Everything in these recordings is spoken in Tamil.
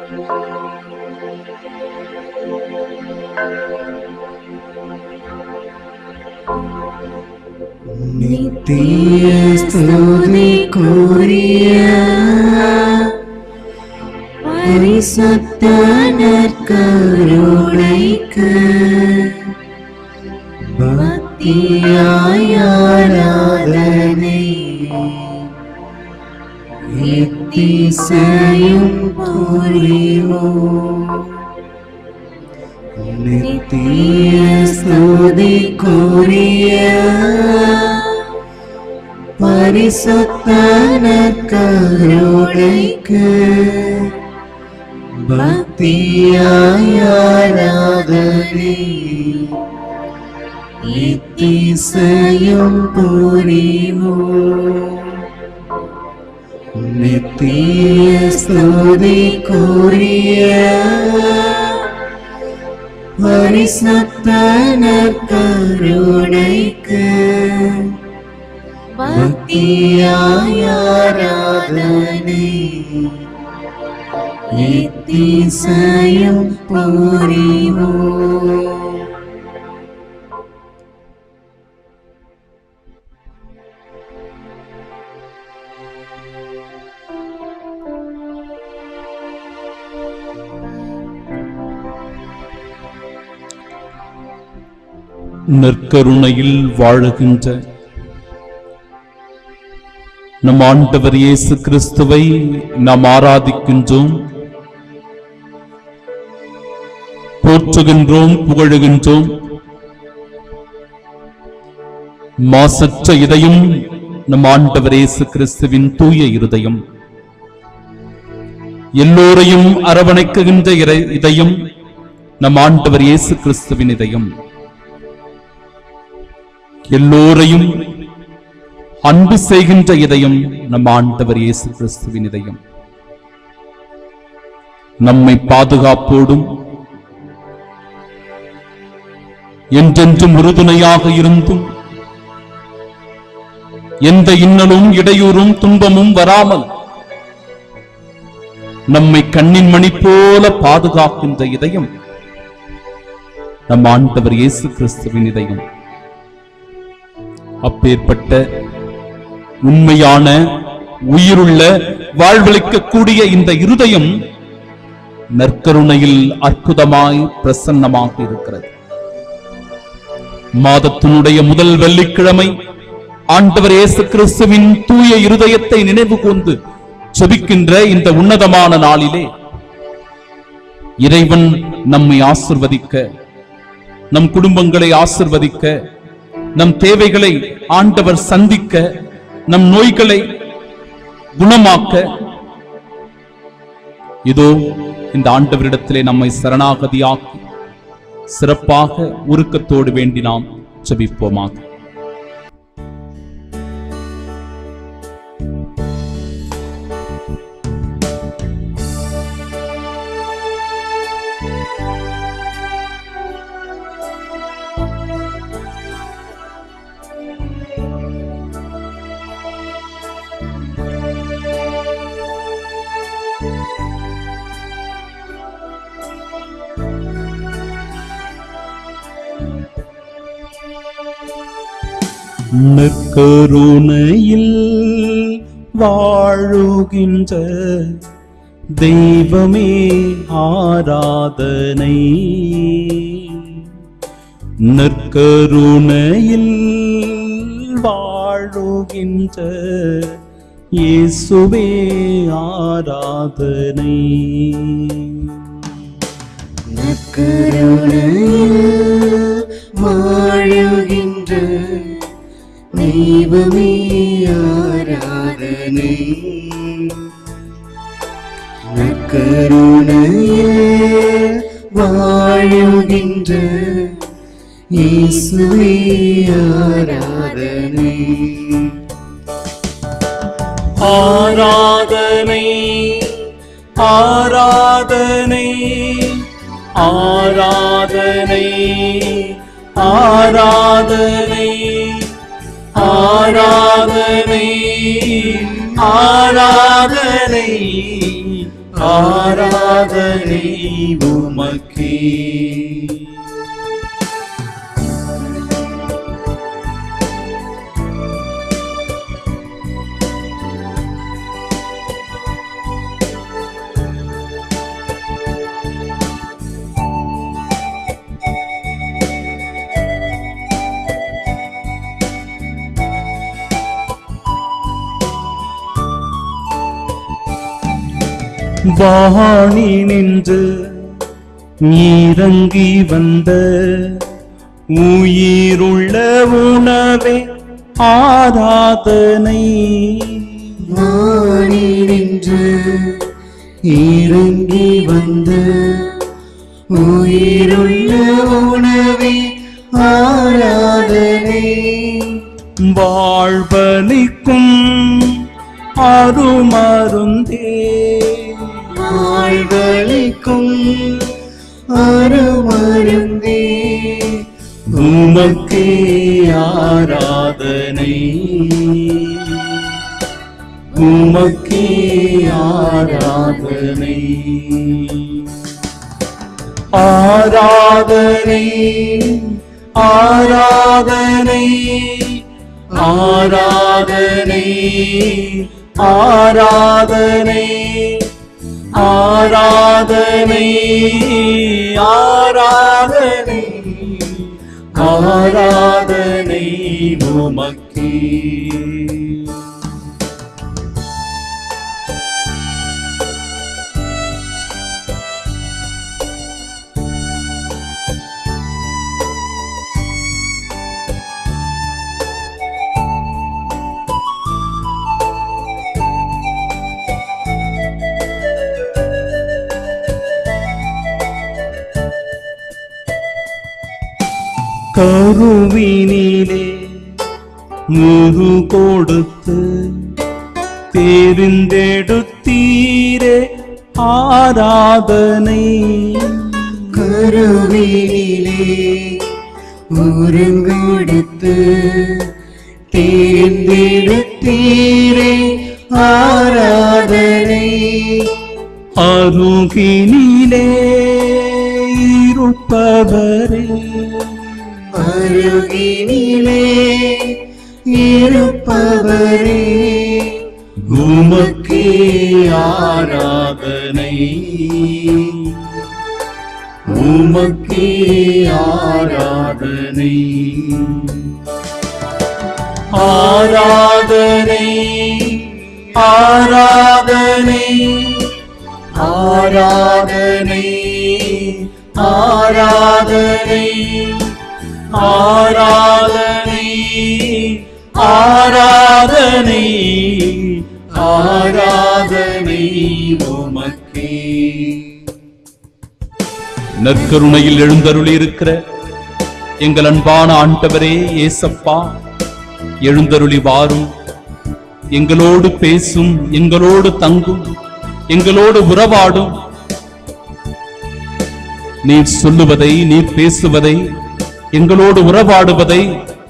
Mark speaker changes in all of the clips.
Speaker 1: நித்திய ஸ்துதிக்குரிய பரிசுத்த நற்கருணைக்கு பக்தியாய் ஆராதனை எத்திசையும் புரிவோம் நித்திய ஸ்துதிக்குரிய பரிசுத்த நற்கருணைக்கு பக்தியாய் ஆராதனை எத்திசையும் புரிவோம் நித்திய ஸ்துதிக்குரிய பரிசுத்த நற்கருணைக்கு பக்தியாய் ஆராதனை எத்திசையும் புரிவோம்
Speaker 2: நற்கருணையில் வாழுகின்ற நம் ஆண்டவர் இயேசு கிறிஸ்துவை நாம் ஆராதிக்கின்றோம் போற்றுகின்றோம் புகழுகின்றோம் மாசற்ற இதயம் நம் ஆண்டவர் இயேசு கிறிஸ்துவின் தூய இருதயம் எல்லோரையும் அரவணைக்குகின்ற இறை- இதயம் நம் ஆண்டவர் இயேசு கிறிஸ்துவின் இதயம் எல்லோரையும் அன்பு செய்கின்ற இதயம் நம் ஆண்டவர் இயேசு கிறிஸ்துவின் இதயம் நம்மை பாதுகாப்போடும் என்றென்றும் உறுதுணையாக இருந்தும் எந்த இன்னலும் இடையூறும் துன்பமும் வராமல் நம்மை கண்ணின் மணி போல பாதுகாக்கின்ற இதயம் நம் ஆண்டவர் இயேசு கிறிஸ்துவின் இதயம் அப்பேற்பட்ட உண்மையான உயிருள்ள வாழ்வளிக்கக்கூடிய இந்த இருதயம் நற்கருணையில் அற்புதமாய் பிரசன்னமாக இருக்கிறது மாதத்தினுடைய முதல் வெள்ளிக்கிழமை ஆண்டவர் இயேசு கிறிஸ்துவின் தூய இருதயத்தை நினைவு கூர்ந்து செபிக்கின்ற இந்த உன்னதமான நாளிலே இறைவன் நம்மை ஆசிர்வதிக்க நம் குடும்பங்களை ஆசிர்வதிக்க நம் தேவைகளை ஆண்டவர் சந்திக்க நம் நோய்களை குணமாக்க இதோ இந்த ஆண்டவரிடத்திலே நம்மை சரணாகதியாக்கி சிறப்பாக உருக்கத்தோடு வேண்டி நாம் ஜெபிப்போமாக நற்கருணையில் வாழுகின்ற தெய்வமே ஆராதனை நற்கருணையில் வாழுகின்ற இயேசுவே ஆராதனை
Speaker 1: நற்கருணையில் வாழுகின்ற தெய்வமே ஆராதனை நற்கருணையில் வாழுகின்ற இயேசுவே ஆராதனை
Speaker 2: ஆராதனை ஆராதனை ஆராதனை ஆராதனை ஆராதனை ஆராதனை
Speaker 1: ஆராதனை உமக்கே
Speaker 2: வாணி நின்று இறங்கி வந்த உயிருள்ள உணவே ஆராதனை
Speaker 1: வாணி நின்று இறங்கி வந்து உயிருள்ள உணவை ஆராதனை
Speaker 2: வாழ்வழிக்கும் அருமருந்தே
Speaker 1: வாழ்வழிக்கும் அருமருந்தே
Speaker 2: உமக்கே ஆராதனை உமக்கே ஆராதனை ஆராதனை ஆராதனை ஆராதனை ஆராதனை ஆராதனை ஆராதனை ஆராதனை உமக்கே கருவினிலே முரு கொடுத்து தெரிந்தெடுத்தீரே ஆராதனை
Speaker 1: கருவினிலே உருங்கொடுத்து தேர்ந்தெடுத்தீரே ஆராதனை
Speaker 2: அருகினிலே இருப்பவரே
Speaker 1: அருகினிலே இருப்பவரே
Speaker 2: உமக்கே ஆராதனை உமக்கே ஆராதனை ஆராதனை ஆராதனை ஆராதனை ஆராதனை ஆராதனை ஆராதனை ஆராதனை உமக்கே நற்கருணையில் எழுந்தருளி இருக்கிற எங்கள் அன்பான ஆண்டவரே ஏசப்பா எழுந்தருளி வாரும் எங்களோடு பேசும் எங்களோடு தங்கும் எங்களோடு உறவாடும் நீர் சொல்லுவதை நீர் பேசுவதை எங்களோடு உறவாடுவதை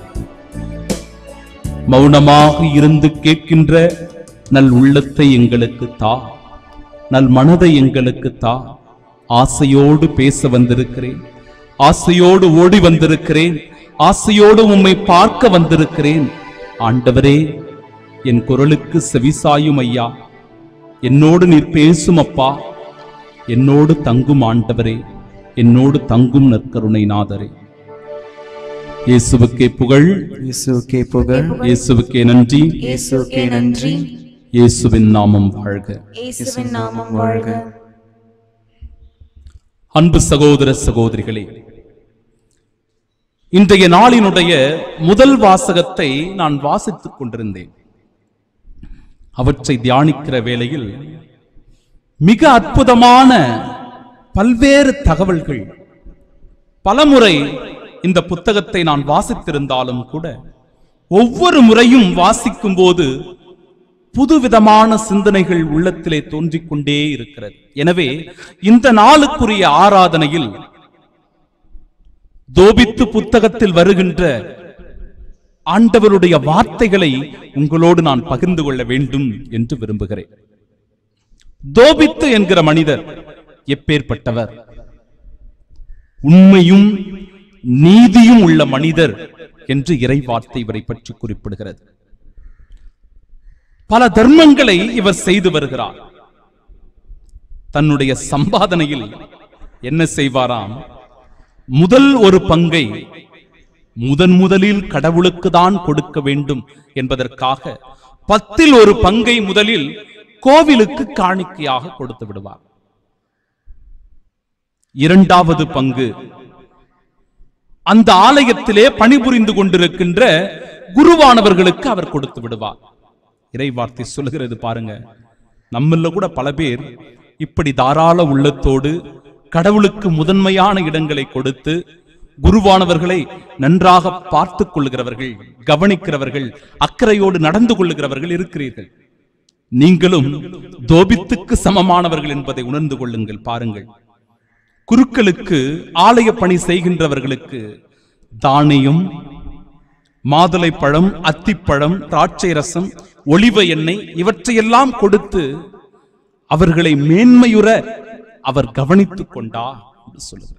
Speaker 2: மௌனமாக இருந்து கேட்கின்ற நல் உள்ளத்தை எங்களுக்கு தா நல் மனதை எங்களுக்கு தா ஆசையோடு பேச வந்திருக்கிறேன் ஆசையோடு ஓடி வந்திருக்கிறேன் ஆசையோடு உம்மை பார்க்க வந்திருக்கிறேன் ஆண்டவரே என் குரலுக்கு செவிசாயும் ஐயா என்னோடு நீர் பேசும் அப்பா என்னோடு தங்கும் ஆண்டவரே என்னோடு தங்கும் நற்கருணை நாதரே இயேசுவுக்கே புகழ்
Speaker 1: இயேசுக்கே புகழ்
Speaker 2: இயேசுவுக்கே நன்றி
Speaker 1: இயேசுக்கே நன்றி
Speaker 2: இயேசுவின் நாமம் வாழ்க
Speaker 3: இயேசுவின் நாமம் வாழ்க
Speaker 2: அன்பு சகோதர சகோதரிகளே இன்றைய நாளினுடைய முதல் வாசகத்தை நான் வாசித்துக் கொண்டிருந்தேன் அவற்றை தியானிக்கிற வேளையில் மிக அற்புதமான பல்வேறு தகவல்கள் பலமுறை இந்த புத்தகத்தை நான் வாசித்திருந்தாலும் கூட ஒவ்வொரு முறையும் வாசிக்கும் போது புதுவிதமான சிந்தனைகள் உள்ளத்திலே தோன்றிக் கொண்டே இருக்கிறது எனவே இந்த நாளுக்குரிய ஆராதனையில் தோபித்து புத்தகத்தில் வருகின்ற ஆண்டவருடைய வார்த்தைகளை உங்களோடு நான் பகிர்ந்து கொள்ள வேண்டும் என்று விரும்புகிறேன் தோபித்து என்கிற மனிதர் எப்பேற்பட்டவர் உண்மையும் நீதியும் உள்ள மனிதர் என்று இறைவார்த்தை இவரை பற்றி குறிப்பிடுகிறது பல தர்மங்களை இவர் செய்து வருகிறார் தன்னுடைய சம்பாதனையில் என்ன செய்வாராம் முதல் ஒரு பங்கை முதன் முதலில் கடவுளுக்கு தான் கொடுக்க வேண்டும் என்பதற்காக பத்தில் ஒரு பங்கை முதலில் கோவிலுக்கு காணிக்கையாக கொடுத்து விடுவார் இரண்டாவது பங்கு அந்த ஆலயத்திலே பணிபுரிந்து கொண்டிருக்கின்ற குருவானவர்களுக்கு அவர் கொடுத்து விடுவார் இறைவார்த்தை சொல்லுகிறது பாருங்க நம்மள கூட பல பேர் இப்படி தாராள உள்ளத்தோடு கடவுளுக்கு முதன்மையான இடங்களை கொடுத்து குருவானவர்களை நன்றாக பார்த்துக் கொள்ளுகிறவர்கள் கவனிக்கிறவர்கள் அக்கறையோடு நடந்து கொள்ளுகிறவர்கள் இருக்கிறீர்கள் நீங்களும் தோபித்துக்கு சமமானவர்கள் என்பதை உணர்ந்து கொள்ளுங்கள் பாருங்கள் குருக்களுக்கு ஆலய பணி செய்கின்றவர்களுக்கு தானியம் மாதுளை பழம் அத்திப்பழம் திராட்சை ரசம் ஒளிவ எண்ணெய் இவற்றையெல்லாம் கொடுத்து அவர்களை மேன்மையுற அவர் கவனித்துக் கொண்டார் என்று சொல்லுகிறார்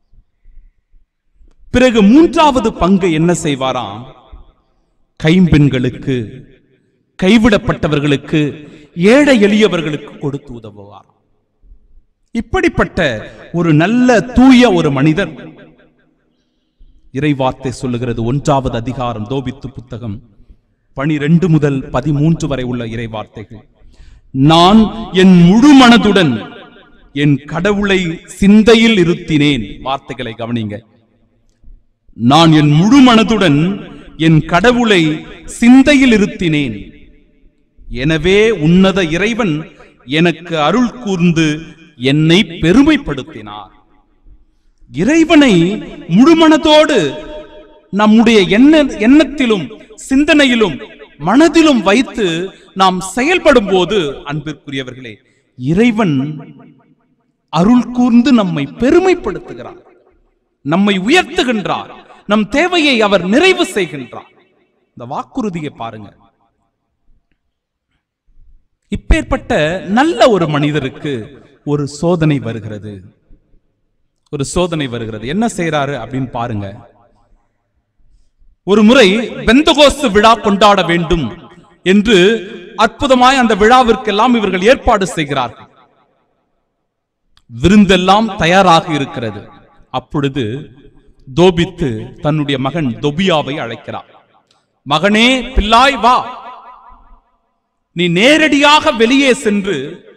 Speaker 2: பிறகு மூன்றாவது பங்கு என்ன செய்வாராம் கைம்பெண்களுக்கு கைவிடப்பட்டவர்களுக்கு ஏழை எளியவர்களுக்கு கொடுத்து உதவுவார் இப்படிப்பட்ட ஒரு நல்ல தூய ஒரு மனிதர் இறைவார்த்தை சொல்லுகிறது ஒன்றாவது அதிகாரம் தோபித்து புத்தகம் பனிரெண்டு முதல் பதிமூன்று வரை உள்ள இறைவார்த்தைகள் நான் என் முழு மனதுடன் என் கடவுளை சிந்தையில் இருத்தினேன் வார்த்தைகளை கவனிங்க நான் என் முழு மனதுடன் என் கடவுளை சிந்தையில் இருத்தினேன் எனவே உன்னத இறைவன் எனக்கு அருள் கூர்ந்து என்னை பெருமைப்படுத்தினார் இறைவனை முழுமனதோடு நம்முடைய எண்ண எண்ணத்திலும் சிந்தனையிலும் மனதிலும் வைத்து நாம் செயல்படும் போது அன்பிற்குரியவர்களே இறைவன் அருள் கூர்ந்து நம்மை பெருமைப்படுத்துகிறார் நம்மை உயர்த்துகின்றார் நம் தேவையை அவர் நிறைவு செய்கின்றார் இந்த வாக்குறுதியை பாருங்க இப்பேற்பட்ட நல்ல ஒரு மனிதருக்கு ஒரு சோதனை வருகிறது ஒரு சோதனை வருகிறது என்ன செய்யறாரு அப்படின்னு பாருங்க ஒரு முறை பெந்தகோஸ்து விழா கொண்டாட வேண்டும் என்று அற்புதமாய் அந்த விழாவிற்கெல்லாம் இவர்கள் ஏற்பாடு செய்கிறார்கள் விருந்தெல்லாம் தயாராக இருக்கிறது அப்பொழுது தோபித்து தன்னுடைய மகன் தொபியாவை அழைக்கிறார் மகனே பிள்ளாய் வா நீ நேரடியாக வெளியே சென்று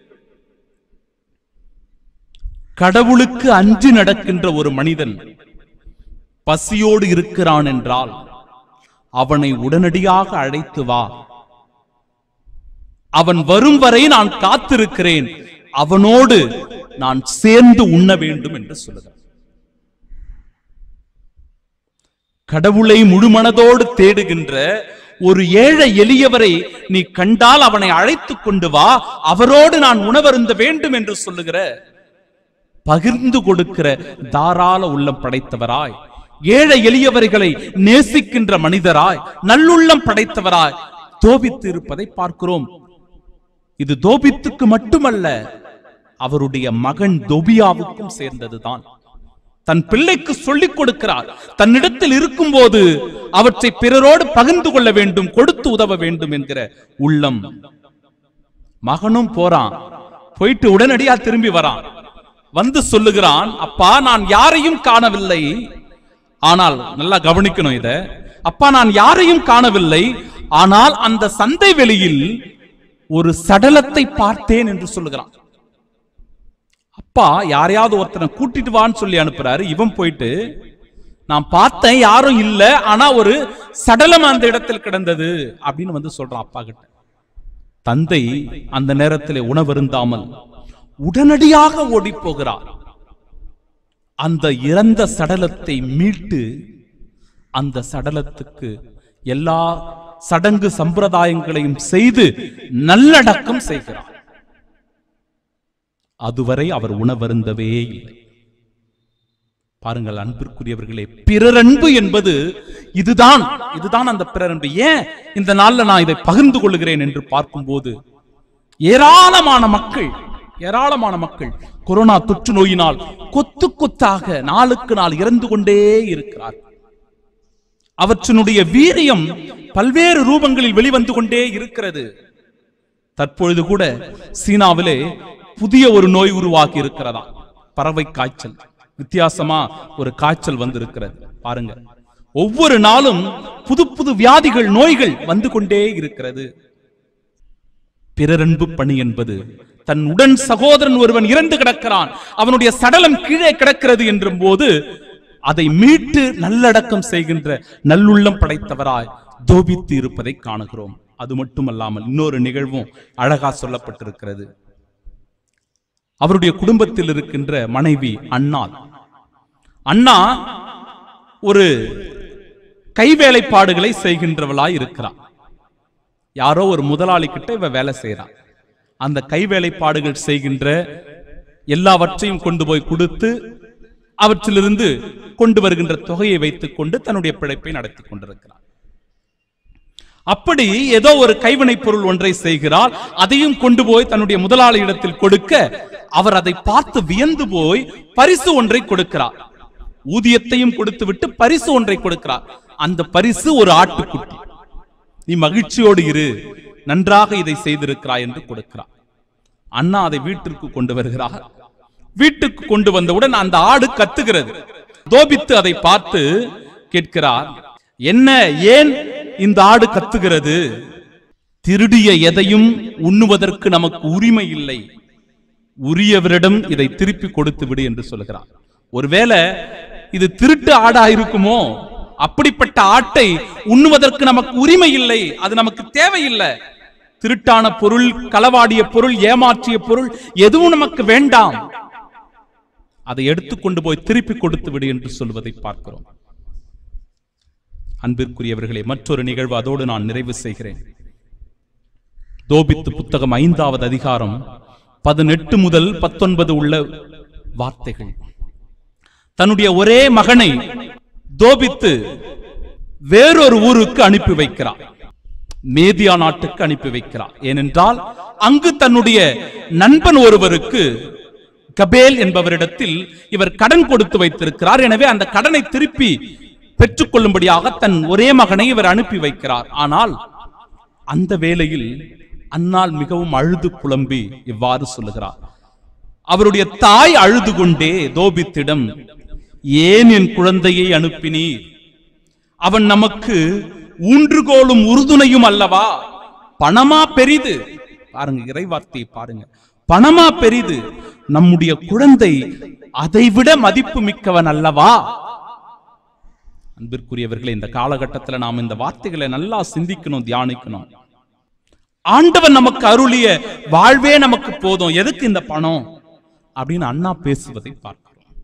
Speaker 2: கடவுளுக்கு அஞ்சு நடக்கின்ற ஒரு மனிதன் பசியோடு இருக்கிறான் என்றால் அவனை உடனடியாக அழைத்து வா அவன் வரும் வரை நான் காத்திருக்கிறேன் அவனோடு நான் சேர்ந்து உண்ண வேண்டும் என்று சொல்லுகிறார் கடவுளை முழுமனதோடு தேடுகின்ற ஒரு ஏழை எளியவரை நீ கண்டால் அவனை அழைத்துக் கொண்டு வா அவரோடு நான் உணவருந்த வேண்டும் என்று சொல்லுகிற பகிர்ந்து கொடுக்கிற தாராள உள்ளம் படைத்தவராய் ஏழை எளியவர்களை நேசிக்கின்ற மனிதராய் நல்லுள்ளம் படைத்தவராய் தோபித்து இருப்பதை பார்க்கிறோம் இது தோபித்துக்கு மட்டுமல்ல அவருடைய மகன் தொபியாவுக்கும் சேர்ந்ததுதான் தன் பிள்ளைக்கு சொல்லிக் கொடுக்கிறார் தன்னிடத்தில் இருக்கும்போது அவற்றை பிறரோடு பகிர்ந்து கொள்ள வேண்டும் கொடுத்து உதவ வேண்டும் என்கிற உள்ளம் மகனும் போறான் போயிட்டு உடனடியா திரும்பி வரான் வந்து சொல்லுகிறான் அப்பா நான் யாரையும் காணவில்லை ஆனால் நல்லா கவனிக்கணும் இத அப்பா நான் யாரையும் காணவில்லை ஆனால் அந்த சந்தை வெளியில் ஒரு சடலத்தை பார்த்தேன் என்று சொல்லுகிறான் அப்பா யாரையாவது ஒருத்தனை கூட்டிட்டு வான்னு சொல்லி அனுப்புறாரு இவன் போயிட்டு நான் பார்த்தேன் யாரும் இல்ல ஆனா ஒரு சடலம் அந்த இடத்தில் கிடந்தது அப்படின்னு வந்து சொல்றான் அப்பா கிட்ட தந்தை அந்த நேரத்தில் உணவருந்தாமல் உடனடியாக ஓடி போகிறார் அந்த இறந்த சடலத்தை மீட்டு அந்த சடலத்துக்கு எல்லா சடங்கு சம்பிரதாயங்களையும் செய்து நல்லடக்கம் செய்கிறார் அதுவரை அவர் உணவருந்தவே இல்லை பாருங்கள் அன்பிற்குரியவர்களே பிறரன்பு என்பது இதுதான் இதுதான் அந்த பிறரன்பு ஏன் இந்த நாள்ல நான் இதை பகிர்ந்து கொள்கிறேன் என்று பார்க்கும்போது ஏராளமான மக்கள் ஏராளமான மக்கள் கொரோனா தொற்று நோயினால் கொத்து கொத்தாக நாளுக்கு நாள் இறந்து கொண்டே இருக்கிறார் அவற்றினுடைய வீரியம் பல்வேறு ரூபங்களில் வெளிவந்து கொண்டே இருக்கிறது தற்பொழுது கூட சீனாவிலே புதிய ஒரு நோய் உருவாகி இருக்கிறதா பறவை காய்ச்சல் வித்தியாசமா ஒரு காய்ச்சல் வந்திருக்கிறது பாருங்க ஒவ்வொரு நாளும் புது புது வியாதிகள் நோய்கள் வந்து கொண்டே இருக்கிறது பிறரன்பு பணி என்பது தன் உடன் சகோதரன் ஒருவன் இறந்து கிடக்கிறான் அவனுடைய சடலம் கீழே கிடக்கிறது என்றும் போது அதை மீட்டு நல்லடக்கம் செய்கின்ற நல்லுள்ளம் படைத்தவராய் தோபித்து இருப்பதை காணுகிறோம் அது மட்டுமல்லாமல் இன்னொரு நிகழ்வும் அழகா சொல்லப்பட்டிருக்கிறது அவருடைய குடும்பத்தில் இருக்கின்ற மனைவி அண்ணாள் அண்ணா ஒரு கைவேலைப்பாடுகளை செய்கின்றவளாய் இருக்கிறார் யாரோ ஒரு முதலாளி கிட்ட இவ வேலை செய்யறா அந்த கைவேலைப்பாடுகள் செய்கின்ற எல்லாவற்றையும் கொண்டு போய் கொடுத்து அவற்றிலிருந்து கொண்டு வருகின்ற தொகையை வைத்துக் கொண்டு தன்னுடைய பிழைப்பை நடத்தி கொண்டிருக்கிறார் அப்படி ஏதோ ஒரு கைவினைப் பொருள் ஒன்றை செய்கிறார் அதையும் கொண்டு போய் தன்னுடைய முதலாளியிடத்தில் கொடுக்க அவர் அதை பார்த்து வியந்து போய் பரிசு ஒன்றை கொடுக்கிறார் ஊதியத்தையும் கொடுத்து விட்டு பரிசு ஒன்றை கொடுக்கிறார் அந்த பரிசு ஒரு ஆட்டுக்குட்டி நீ மகிழ்ச்சியோடு இரு நன்றாக இதை செய்திருக்கிறாய் என்று கொடுக்கிறார் அண்ணா அதை வீட்டிற்கு கொண்டு வருகிறார் வீட்டுக்கு கொண்டு வந்தவுடன் அந்த ஆடு கத்துகிறது தோபித்து அதை பார்த்து கேட்கிறார் என்ன ஏன் இந்த ஆடு கத்துகிறது திருடிய எதையும் உண்ணுவதற்கு நமக்கு உரிமை இல்லை உரியவரிடம் இதை திருப்பி கொடுத்து விடு என்று சொல்கிறார் ஒருவேளை இது திருட்டு ஆடா இருக்குமோ அப்படிப்பட்ட ஆட்டை உண்ணுவதற்கு நமக்கு உரிமை இல்லை அது நமக்கு தேவையில்லை திருட்டான பொருள் களவாடிய பொருள் ஏமாற்றிய பொருள் எதுவும் நமக்கு வேண்டாம் அதை எடுத்துக்கொண்டு போய் திருப்பி கொடுத்து விடு என்று சொல்வதை பார்க்கிறோம் அன்பிற்குரியவர்களே மற்றொரு நிகழ்வு அதோடு நான் நிறைவு செய்கிறேன் தோபித்து புத்தகம் ஐந்தாவது அதிகாரம் பதினெட்டு முதல் பத்தொன்பது உள்ள வார்த்தைகள் தன்னுடைய ஒரே மகனை தோபித்து வேறொரு ஊருக்கு அனுப்பி வைக்கிறார் மேதியா நாட்டுக்கு அனுப்பி வைக்கிறார் ஏனென்றால் அங்கு தன்னுடைய நண்பன் ஒருவருக்கு கபேல் என்பவரிடத்தில் இவர் கடன் கொடுத்து வைத்திருக்கிறார் எனவே அந்த கடனை திருப்பி பெற்றுக்கொள்ளும்படியாக தன் ஒரே மகனை இவர் அனுப்பி வைக்கிறார் ஆனால் அந்த வேளையில் அன்னாள் மிகவும் அழுது புலம்பி இவ்வாறு சொல்லுகிறார் அவருடைய தாய் அழுது கொண்டே தோபித்திடம் ஏன் என் குழந்தையை அனுப்பினீர் அவன் நமக்கு ஊன்றுகோலும் உறுதுணையும் அல்லவா பணமா பெரிது பாருங்க இறைவார்த்தையை பாருங்க பணமா பெரிது நம்முடைய குழந்தை அதைவிட மதிப்பு மிக்கவன் அல்லவா அன்பிற்குரியவர்களே இந்த காலகட்டத்தில் நாம் இந்த வார்த்தைகளை நல்லா சிந்திக்கணும் தியானிக்கணும் ஆண்டவன் நமக்கு அருளிய வாழ்வே நமக்கு போதும் எதுக்கு இந்த பணம் அப்படின்னு அண்ணா பேசுவதை பார்க்கிறோம்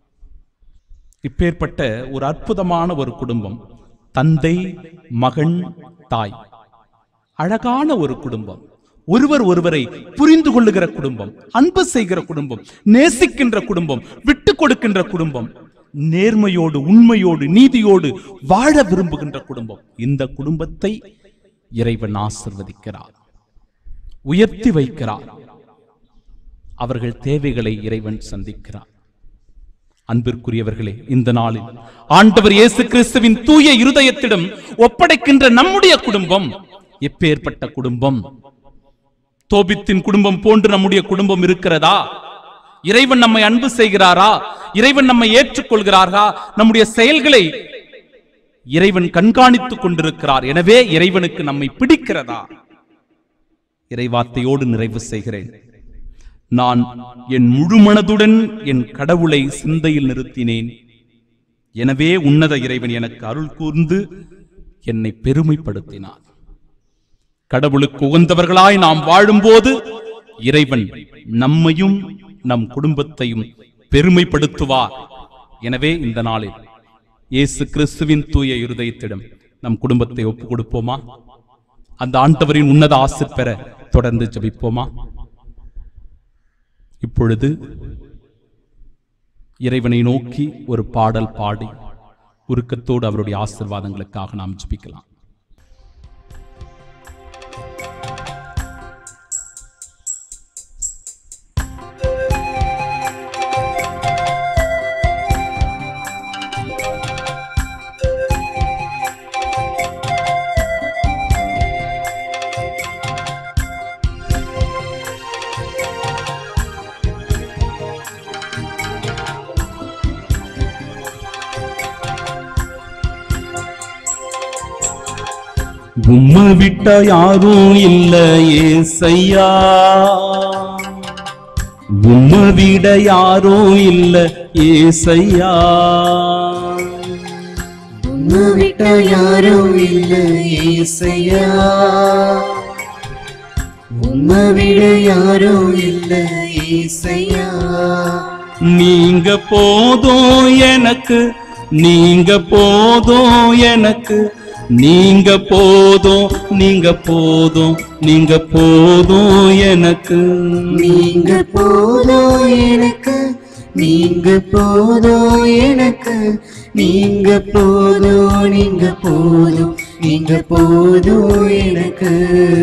Speaker 2: இப்பேற்பட்ட ஒரு அற்புதமான ஒரு குடும்பம் தந்தை மகன் தாய் அழகான ஒரு குடும்பம் ஒருவர் ஒருவரை புரிந்து கொள்ளுகிற குடும்பம் அன்பு செய்கிற குடும்பம் நேசிக்கின்ற குடும்பம் விட்டு கொடுக்கின்ற குடும்பம் நேர்மையோடு உண்மையோடு நீதியோடு வாழ விரும்புகின்ற குடும்பம் இந்த குடும்பத்தை இறைவன் ஆசிர்வதிக்கிறார் உயர்த்தி வைக்கிறார் அவர்கள் தேவைகளை இறைவன் சந்திக்கிறார் அன்பிற்குரியவர்களே இந்த நாளில் ஆண்டவர் இயேசு கிறிஸ்துவின் தூய இருதயத்திடம் ஒப்படைக்கின்ற நம்முடைய குடும்பம் எப்பேற்பட்ட குடும்பம் தோபித்தின் குடும்பம் போன்று நம்முடைய குடும்பம் இருக்கிறதா இறைவன் நம்மை அன்பு செய்கிறாரா இறைவன் நம்மை ஏற்றுக்கொள்கிறாரா நம்முடைய செயல்களை இறைவன் கண்காணித்துக் கொண்டிருக்கிறார் எனவே இறைவனுக்கு நம்மை பிடிக்கிறதா இறைவார்த்தையோடு நிறைவு செய்கிறேன் நான் என் முழு மனதுடன் என் கடவுளை சிந்தையில் நிறுத்தினேன் எனவே உன்னத இறைவன் எனக்கு அருள் கூர்ந்து என்னை பெருமைப்படுத்தினார் கடவுளுக்கு உகந்தவர்களாய் நாம் வாழும்போது இறைவன் நம்மையும் நம் குடும்பத்தையும் பெருமைப்படுத்துவார் எனவே இந்த நாளில் இயேசு கிறிஸ்துவின் தூய இருதயத்திடம் நம் குடும்பத்தை ஒப்புக் கொடுப்போமா அந்த ஆண்டவரின் உன்னத ஆசை பெற தொடர்ந்து ஜெபிப்போமா இப்பொழுது இறைவனை நோக்கி ஒரு பாடல் பாடி உருக்கத்தோடு அவருடைய ஆசிர்வாதங்களுக்காக நாம் ஜெபிக்கலாம் உம்மை விட்ட யாரும் இல்ல ஏசையா உம்மை விட யாரும் இல்ல ஏசையா
Speaker 1: உம்மை விட்ட யாரும் இல்ல ஏசையா உம்மை விட யாரும் இல்ல ஏசையா
Speaker 2: நீங்க போதும் எனக்கு நீங்க போதும் எனக்கு நீங்க போதும் நீங்க போதும் நீங்க போதும் எனக்கு
Speaker 1: நீங்க போதும் எனக்கு நீங்க போதும் எனக்கு நீங்க போதும் நீங்க போதும் நீங்க போதும் எனக்கு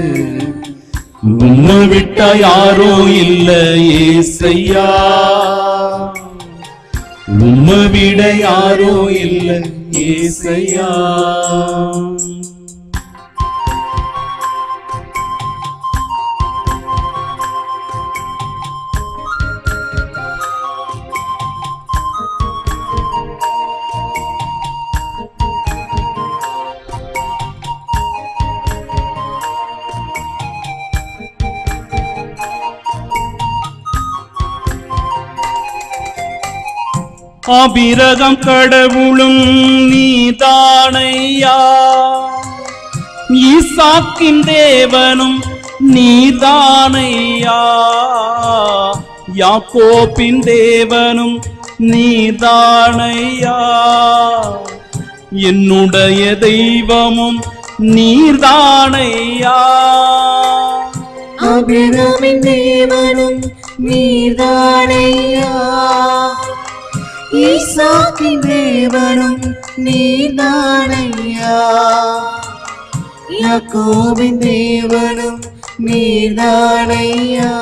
Speaker 2: உம்மை விட்டா யாரும் இல்ல ஏசையா உம்மை விட யாரும் இல்ல ஏசையா அபிரகம் கடவுளும் நீதானையா ஈசாக்கின் தேவனும் நீதானையா யாக்கோப்பின் தேவனும் நீதானையா என்னுடைய தெய்வமும் நீர்தானையா
Speaker 1: அபிராமின் தேவனும் நீதானையா ஈசாக்கின் தேவனும் நீதானையா யாக்கோபின் தேவனும் நீதானையா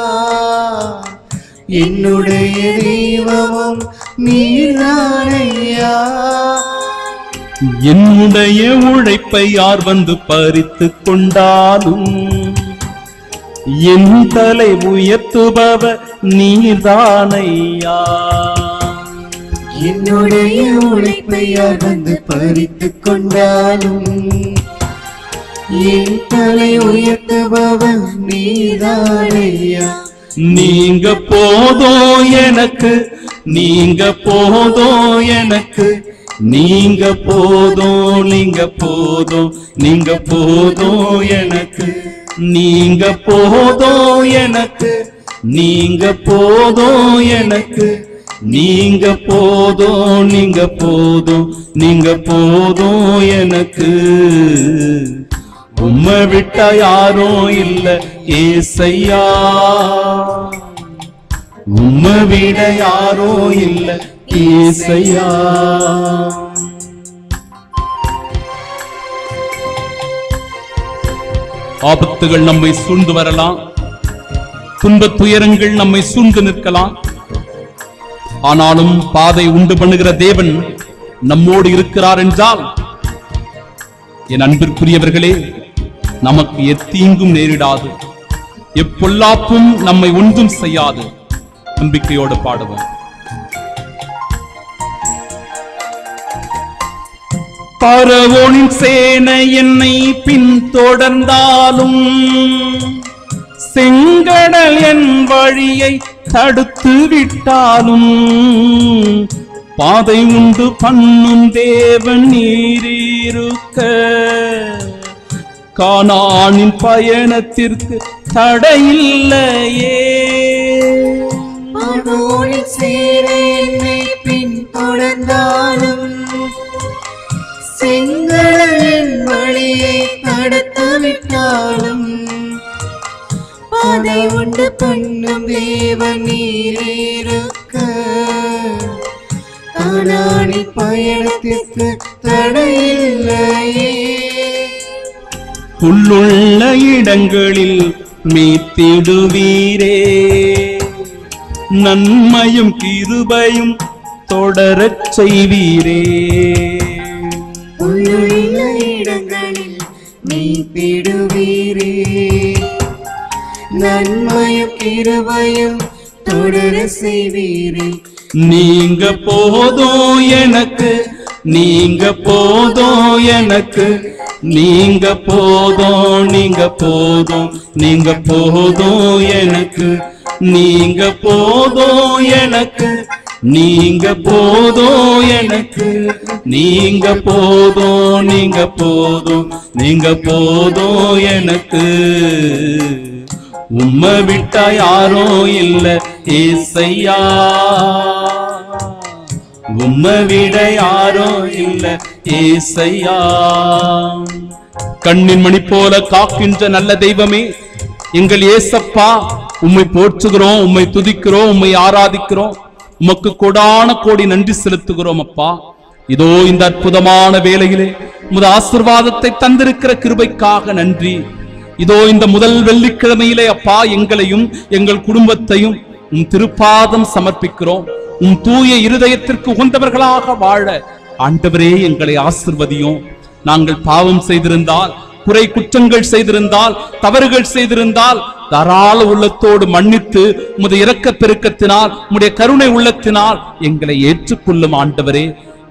Speaker 1: என்னுடைய தெய்வமும் நீதானையா
Speaker 2: என்னுடைய உழைப்பை யார் வந்து பறித்து கொண்டாலும் என் தலை உயர்த்துபவ நீர்தானையா
Speaker 1: என்னுடைய உழைப்பை யார் வந்து பறித்து கொண்டாலும் என் தலை உயர்த்துபவன் நீதானையா
Speaker 2: நீங்க போதும் எனக்கு நீங்க போதும் எனக்கு நீங்க போதும் நீங்க போதும் நீங்க போதும் எனக்கு நீங்க போதும் எனக்கு நீங்க போதும் எனக்கு நீங்க போதும் நீங்க போதும் நீங்க போதும் எனக்கு உம்மை விட்டா யாரும் இல்ல ஏசையா உம்மை விட யாரும் இல்ல ஏசையா ஆபத்துகள் நம்மை சூழ்ந்து வரலாம் துன்பத் துயரங்கள் நம்மை சூழ்ந்து நிற்கலாம் ஆனாலும் பாதை உண்டு பண்ணுகிற தேவன் நம்மோடு இருக்கிறார் என்றால் என் அன்பிற்குரியவர்களே நமக்கு எத்தீங்கும் நேரிடாது எப்பொல்லாப்பும் நம்மை ஒன்றும் செய்யாது நம்பிக்கையோடு பாடுவோம் பரவோனின் சேனை என்னை பின்தொடர்ந்தாலும் செங்கடல் என் வழியை தடுத்து விட்டாலும் பாதை உண்டு பண்ணும் தேவன் நீரிருக்க கானானின் பயணத்திற்கு தடையில்லையே
Speaker 1: மனோனின் சேர என்னை பின்தொடர்ந்தாலும் செங்கடலின் வழியை தடுத்து விட்டாலும் பாதை உண்டு பண்ணும் தேவன் நீரிருக்க கானானின் பயணத்திற்கு தடையில்லையே
Speaker 2: புல்லுள்ள இடங்களில் மீத்திடுவீரே நன்மையும் கிருபையும் தொடரச் செய்வீரே
Speaker 1: உள்ளுள்ள இடங்களில் மீட்பிடுவீரே நன்மையும் கிருபையும் தொடர செய்வீரே
Speaker 2: நீங்க போதும் எனக்கு நீங்க போதும் எனக்கு நீங்க போதும் நீங்க போதும் நீங்க போதும் எனக்கு நீங்க போதும் எனக்கு நீங்க போதும் எனக்கு நீங்க போதும் நீங்க போதும் நீங்க போதும் எனக்கு உம்மை விட்டா யாரும் இல்ல ஏசையா உம்மை விட யாரும் இல்ல ஏசையா கண்ணின் மணி போல காக்கின்ற நல்ல தெய்வமே எங்கள் ஏசப்பா உம்மை போற்றுகிறோம் உம்மை துதிக்கிறோம் உம்மை ஆராதிக்கிறோம் உமக்கு கொடான கோடி நன்றி செலுத்துகிறோம் அப்பா இதோ இந்த அற்புதமான வேளையிலே உமது ஆசிர்வாதத்தை தந்திருக்கிற கிருபைக்காக நன்றி இதோ இந்த முதல் வெள்ளிக்கிழமையிலே அப்பா எங்களையும் எங்கள் குடும்பத்தையும் உம் திருப்பாதம் சமர்ப்பிக்கிறோம் உம் தூய இருதயத்திற்கு உகந்தவர்களாக வாழ ஆண்டவரே எங்களை ஆசிர்வதியும் நாங்கள் பாவம் செய்திருந்தால் குறை குற்றங்கள் செய்திருந்தால் தவறுகள் செய்திருந்தால் தாராள உள்ளத்தோடு மன்னித்து உமது இரக்க பெருக்கத்தினால் உம்முடைய கருணை உள்ளத்தினால் எங்களை ஏற்றுக்கொள்ளும் ஆண்டவரே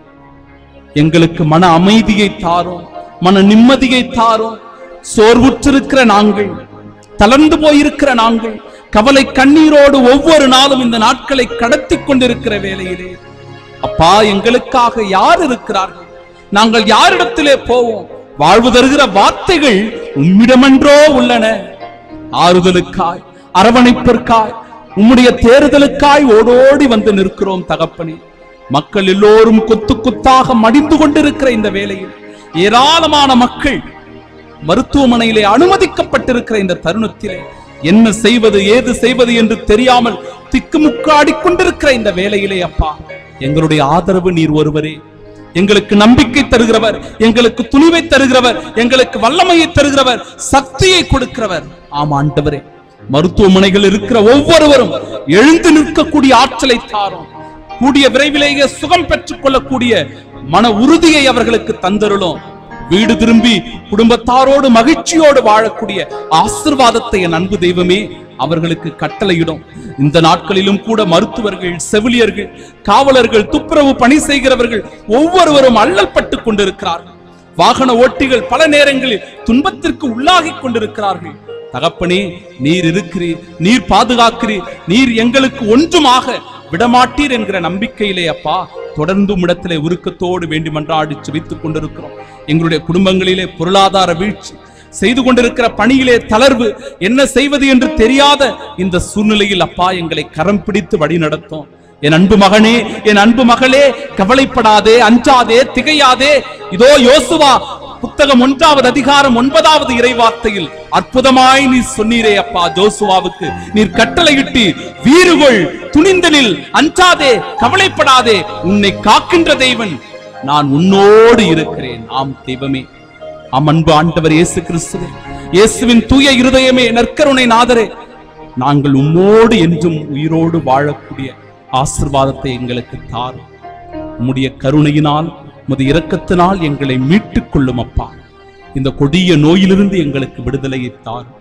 Speaker 2: எங்களுக்கு மன அமைதியை தாரும் மன நிம்மதியை தாரும் சோர்வுற்றிருக்கிற நாங்கள் தளர்ந்து போயிருக்கிற நாங்கள் கவலை கண்ணீரோடு ஒவ்வொரு நாளும் இந்த நாட்களை கடத்தி கொண்டிருக்கிற வேளையிலே அப்பா எங்களுக்காக யார் இருக்கிறார்கள் நாங்கள் யாரிடத்திலே போவோம் வாழ்வு தருகிற வார்த்தைகள் உம்மிடமென்றோ உள்ளன ஆறுதலுக்காய் அரவணைப்பிற்காய் உம்முடைய தேர்தலுக்காய் ஓடோடி வந்து நிற்கிறோம் தகப்பனே மக்கள் எல்லோரும் கொத்து கொத்தாக மடிந்து கொண்டிருக்கிற இந்த வேளையில் ஏராளமான மக்கள் மருத்துவமனையிலே அனுமதிக்கப்பட்டிருக்கிற இந்த தருணத்திலே என்ன செய்வது ஏது செய்வது என்று தெரியாமல் திக்குமுக்காடிக் கொண்டிருக்கிற இந்த வேளையிலே அப்பா எங்களுடைய ஆதரவு நீர் ஒருவரே எங்களுக்கு நம்பிக்கை தருகிறவர் எங்களுக்கு துணிவை தருகிறவர் எங்களுக்கு வல்லமையை தருகிறவர் சக்தியை கொடுக்கிறவர் ஆமா ஆண்டவரே மருத்துவமனைகள் இருக்கிற ஒவ்வொருவரும் எழுந்து நிற்கக்கூடிய ஆற்றலை தாரும் கூடிய விரைவிலேயே சுகம் பெற்றுக் கொள்ளக்கூடிய மன உறுதியை அவர்களுக்கு தந்தருளும் வீடு திரும்பி குடும்பத்தாரோடு மகிழ்ச்சியோடு வாழக்கூடிய ஆசிர்வாதத்தை என் அன்பு தெய்வமே அவர்களுக்கு கட்டளையிடும் இந்த நாட்களிலும் கூட மருத்துவர்கள் செவிலியர்கள் காவலர்கள் துப்புரவு பணி செய்கிறவர்கள் ஒவ்வொருவரும் அல்லல் பட்டுக் கொண்டிருக்கிறார்கள் வாகன ஓட்டிகள் பல நேரங்களில் துன்பத்திற்கு உள்ளாகிக் கொண்டிருக்கிறார்கள் தகப்பனே நீர் இருக்கிறீர் நீர் பாதுகாக்கிறீர் நீர் எங்களுக்கு ஒன்றுமாக விடமாட்டீர் என்கிற நம்பிக்கையிலே அப்பா தொடர்ந்து இடத்திலே உருக்கத்தோடு வேண்டி மன்றாடி செபித்துக் கொண்டிருக்கிறோம் எங்களுடைய குடும்பங்களிலே பொருளாதார வீழ்ச்சி செய்து கொண்டிருக்கிற பணியிலே தளர்வு என்ன செய்வது என்று தெரியாத இந்த சூழ்நிலையில் அப்பா எங்களை கரம் பிடித்து வழி நடத்தும் என் அன்பு மகனே என் அன்பு மகளே கவலைப்படாதே அஞ்சாதே திகையாதே இதோ யோசுவா புத்தகம் ஒன்றாவது அதிகாரம் ஒன்பதாவது இறைவார்த்தையில் அற்புதமாய் நீ சொன்னீரே அப்பா ஜோசுவாவுக்கு நீர் கட்டளையிட்டு வீறுகொள் துணிந்தலில் அஞ்சாதே கவலைப்படாதே உன்னை காக்கின்ற தெய்வன் நான் உன்னோடு இருக்கிறேன் ஆம் தெய்வமே ஆம் அன்பு ஆண்டவர் இயேசு கிறிஸ்துவே இயேசுவின் தூய இருதயமே நற்கருணை நாதரே நாங்கள் உம்மோடு என்றும் உயிரோடு வாழக்கூடிய ஆசிர்வாதத்தை எங்களுக்கு தாரும் உம்முடைய கருணையினால் உமது இரக்கத்தினால் எங்களை மீட்டுக் கொள்ளும் அப்பா இந்த கொடிய நோயிலிருந்து எங்களுக்கு விடுதலையை தாரும்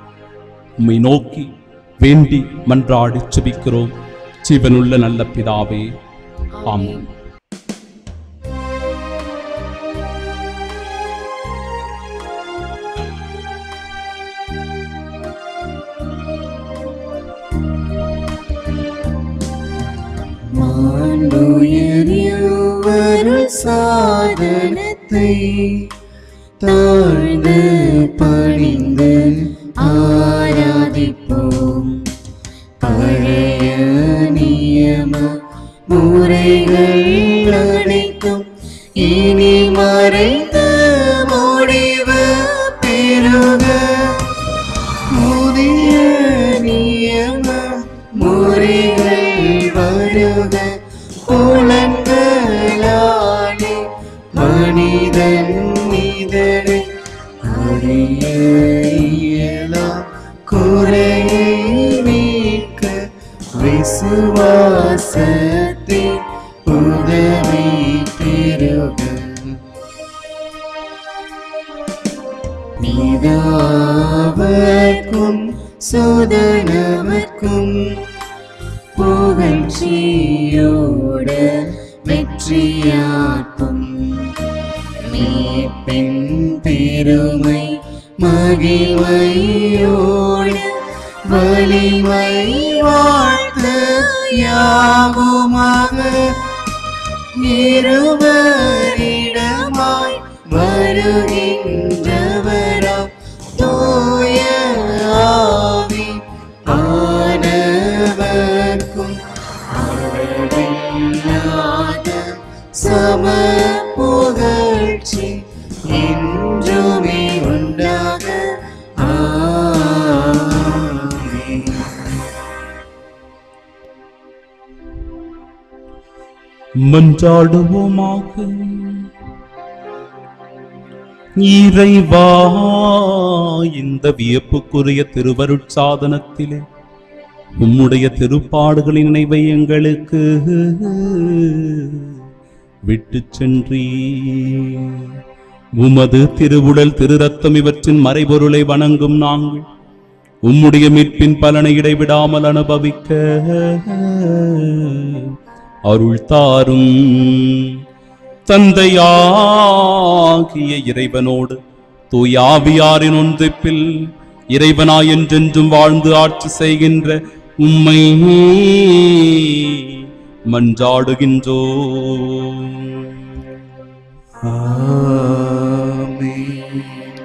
Speaker 2: உம்மை நோக்கி வேண்டி மன்றாடி செபிக்கிறோம் ஜீவனுள்ள நல்ல பிதாவே ஆமென்
Speaker 1: மாண்டுயரியவருள் சாதனத்தை தாழ்ந்து பணிந்து ஆராதிப்போம் பழைய நியம முறைகள் அனைத்தும் இனி மறைந்து முடிவு பெறுக புதிய நியம முறைகள் வருக புலன்களாலே மனிதன் இதனை அறிய இயலா குறையை நீக்க விசுவாசத்தின் உதவி பெறுக பிதாவர்க்கும் சுதனவர்க்கும் புகழ்ச்சியோடு வெற்றியாக்கும் பெருமை மகிமையோடு வலிமை வாழ்த்து யாவுமாக இருவரிடமாய் வருகின்றவரா தூய ஆவி ஆனவர்க்கும் அளவில்லாத சம புகழ்ச்சி என்றுமே உண்டாக ஆமென்.
Speaker 2: மன்றாடுவோமாக இறைவா இந்த வியப்புக்குரிய திருவருட்சாதனத்திலே உம்முடைய திருப்பாடுகளின் நினைவை எங்களுக்கு விட்டு சென்றீ உமது திருவுடல் திரு ரத்தம் இவற்றின் மறைபொருளை வணங்கும் நாங்கள் உம்முடைய மீட்பின் பலனை இடைவிடாமல் அனுபவிக்க அருள் தாரும் தந்தையாகிய இறைவனோடு தூயாவியாரின் ஒன்றிப்பில் இறைவனாய் என்றென்றும் வாழ்ந்து ஆட்சி செய்கின்ற உம்மை மன்றாடுகின்றோ
Speaker 1: ஆமென்.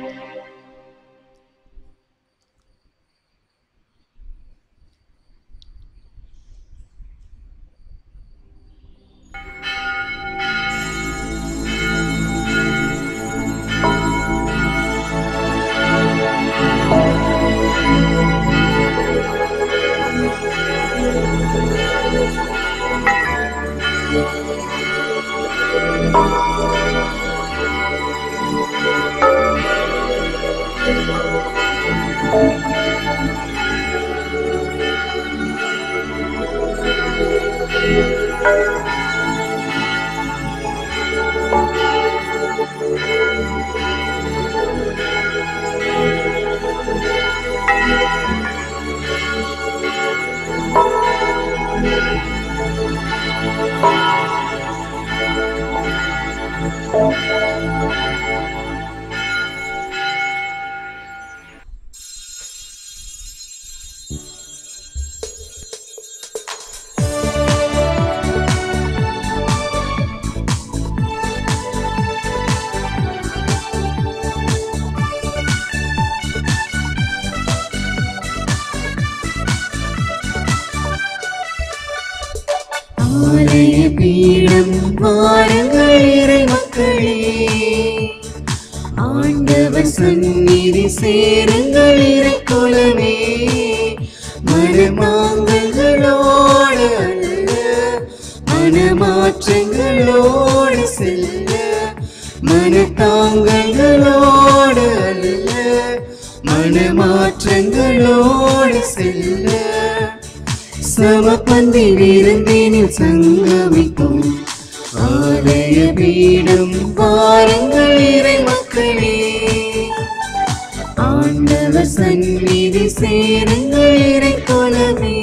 Speaker 1: ஆலய பீடம் வாருங்கள் இறை மக்களே ஆண்டவர் சந்நிதி சேருங்கள் இறை குலமே மனமாங்கல்களோடு அல்ல மனமாற்றங்களோடு செல்ல மனத்தாங்கல்களோடு அல்ல மனமாற்றங்களோடு செல்ல சமபந்தி விருந்தினில் சங்கமிப்போம் ஆலய பீடம் பாருங்கள் இறை மக்களே ஆண்டவர் சந்நிதி சேருங்கள் இறை குலமே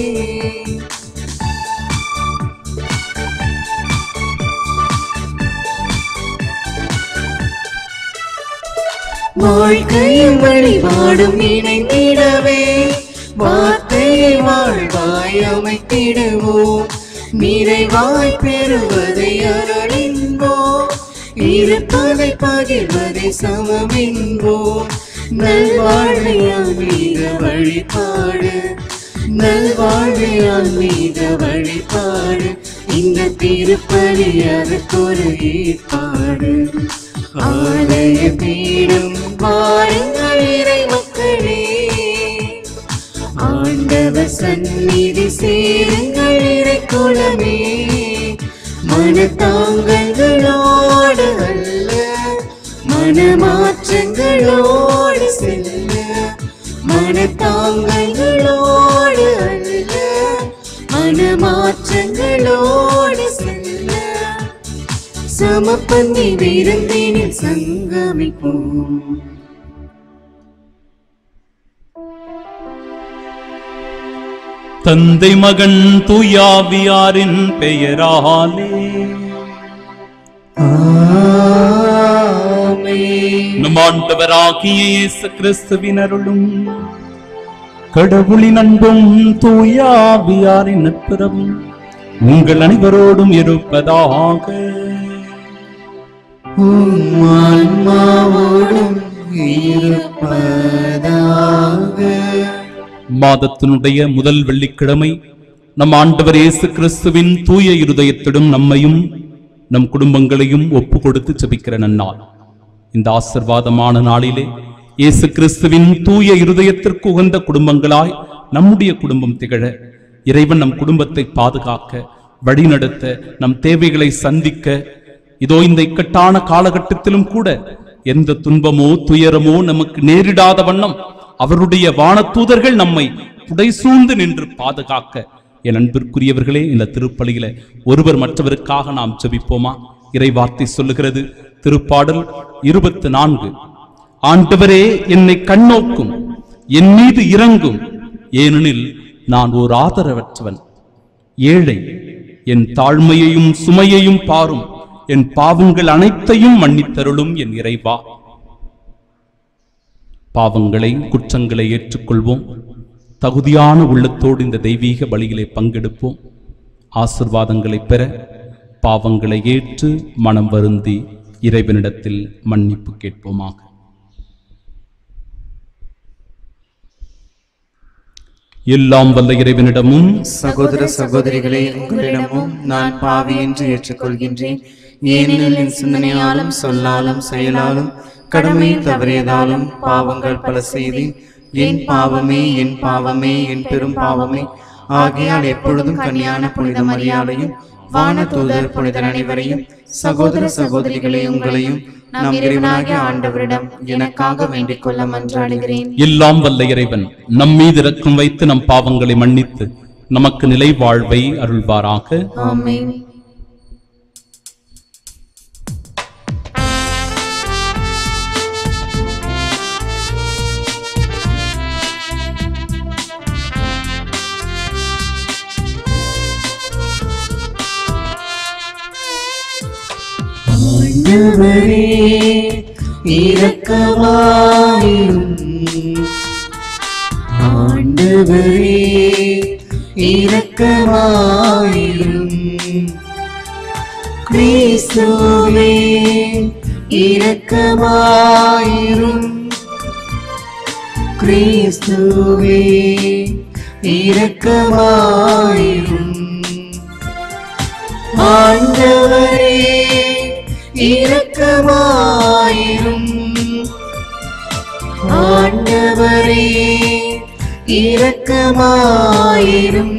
Speaker 1: வாழ்க்கையும் வழிபாடும் இணைந்திடவே வார்த்தையை வாழ்வாய் அமைத்திடுவோம் நிறைவாய் பெறுவதை அருளின்போம் இருப்பதை பகிர்வதை சமமின்போம் நல்வாழ்வையால் மீத வழிபாடு நல்வாழ்வையால் மீத வழிபாடு இந்த திருப்பலி அதற்கொரு ஏற்பாடு ஆலய பீடம் பாருங்கள் இறை மக்களே ஆண்டவர் சந்நிதி சேருங்கள் இறை குலமே மனத்தாங்கல்களோடு அல்ல மனமாற்றங்களோடு செல்ல மனத்தாங்கல்களோடு அல்ல மனமாற்றங்களோடு செல்ல சமப்பந்தி விருந்தினில் சங்கமிப்போம்
Speaker 2: தந்தை மகன் தூயாவியாரின் பெயராலே
Speaker 1: ஆமென்.
Speaker 2: நம் ஆண்டவராகிய இயேசு கிறிஸ்துவின் அருளும் கடவுளின் அன்பும் தூயாவியாரின் நட்புறவும் உங்கள் அனைவரோடும் இருப்பதாக
Speaker 1: உம் ஆன்மாவோடும் இருப்பதாக
Speaker 2: மாதத்தினுடைய முதல் வெள்ளிக்கிழமை நம் ஆண்டவர் இயேசு கிறிஸ்துவின் தூய இருதயத்திடம் நம்மையும் நம் குடும்பங்களையும் ஒப்பு கொடுத்து ஜெபிக்கிற நன்னாள் இந்த ஆசிர்வாதமான நாளிலே இயேசு கிறிஸ்துவின் தூய இருதயத்திற்கு உகந்த குடும்பங்களாய் நம்முடைய குடும்பம் திகழ இறைவன் நம் குடும்பத்தை பாதுகாக்க வழிநடத்த நம் தேவைகளை சந்திக்க இதோ இந்த இக்கட்டான காலகட்டத்திலும் கூட எந்த துன்பமோ துயரமோ நமக்கு நேரிடாத வண்ணம் அவருடைய வானதூதர்கள் நம்மை புடைசூழ்ந்து நின்று பாதுகாக்க என் அன்பிற்குரியவர்களே இந்த திருப்பலியில ஒருவர் மற்றவருக்காக நாம் ஜெபிப்போமா இறை வார்த்தை சொல்லுகிறது திருப்பாடல் இருபத்து நான்கு ஆண்டவரே என்னை கண்ணோக்கும் என் மீது இறங்கும் ஏனெனில் நான் ஓர் ஆதரவற்றவன் ஏழை என் தாழ்மையையும் சுமையையும் பாரும் என் பாவங்கள் அனைத்தையும் மன்னித்தருளும் என் இறைவா பாவங்களை குற்றங்களை ஏற்றுக்கொள்வோம் தகுதியான உள்ளத்தோடு இந்த தெய்வீக பலியிலே பங்கெடுப்போம் ஆசிர்வாதங்களை பெற பாவங்களை ஏற்று மனம் வருந்தி இறைவனிடத்தில் மன்னிப்பு கேட்போமாக எல்லாம் வல்ல இறைவனிடமும்
Speaker 1: சகோதர சகோதரிகளே உங்களிடமும் நான் பாவி என்று ஏற்றுக்கொள்கின்றேன் ஏனெனில் என் சிந்தனையாலும் சொல்லாலும் செயலாலும் கடமை தவறியதாலும் பாவங்கள் பல செய்தேன் என் பாவமே என் பாவமே என் பெரும் பாவமே ஆகையால் எப்பொழுதும் கன்னியான புனித மரியாதையும் வான தூதர் புனிதர் அனைவரையும் சகோதர சகோதரிகளே உங்களையும் நம் இறைவனாகிய ஆண்டவரிடம் எனக்காக வேண்டிக் கொள்ள மன்றாடுகிறேன்
Speaker 2: எல்லாம் வல்ல இறைவன் நம் மீது இரக்கம் வைத்து நம் பாவங்களை மன்னித்து நமக்கு நிலை வாழ்வை அருள்வாராக
Speaker 1: ஆமென் ஆண்டவரே இரக்கமாயிரும் ஆண்டவரே இரக்கமாயிரும் கிறிஸ்துவே இரக்கமாயிரும் கிறிஸ்துவே இரக்கமாயிரும் ஆண்டவரே இரக்கமாயிரும் ஆண்டவரே இரக்கமாயிரும்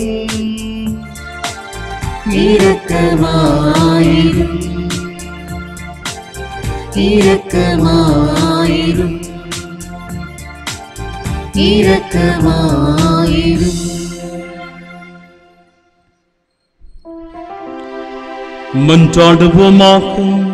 Speaker 1: இரக்கமாயிரும் இரக்கமாயிரும் இரக்கமாயிரும்
Speaker 2: மன்றாடுவோமாக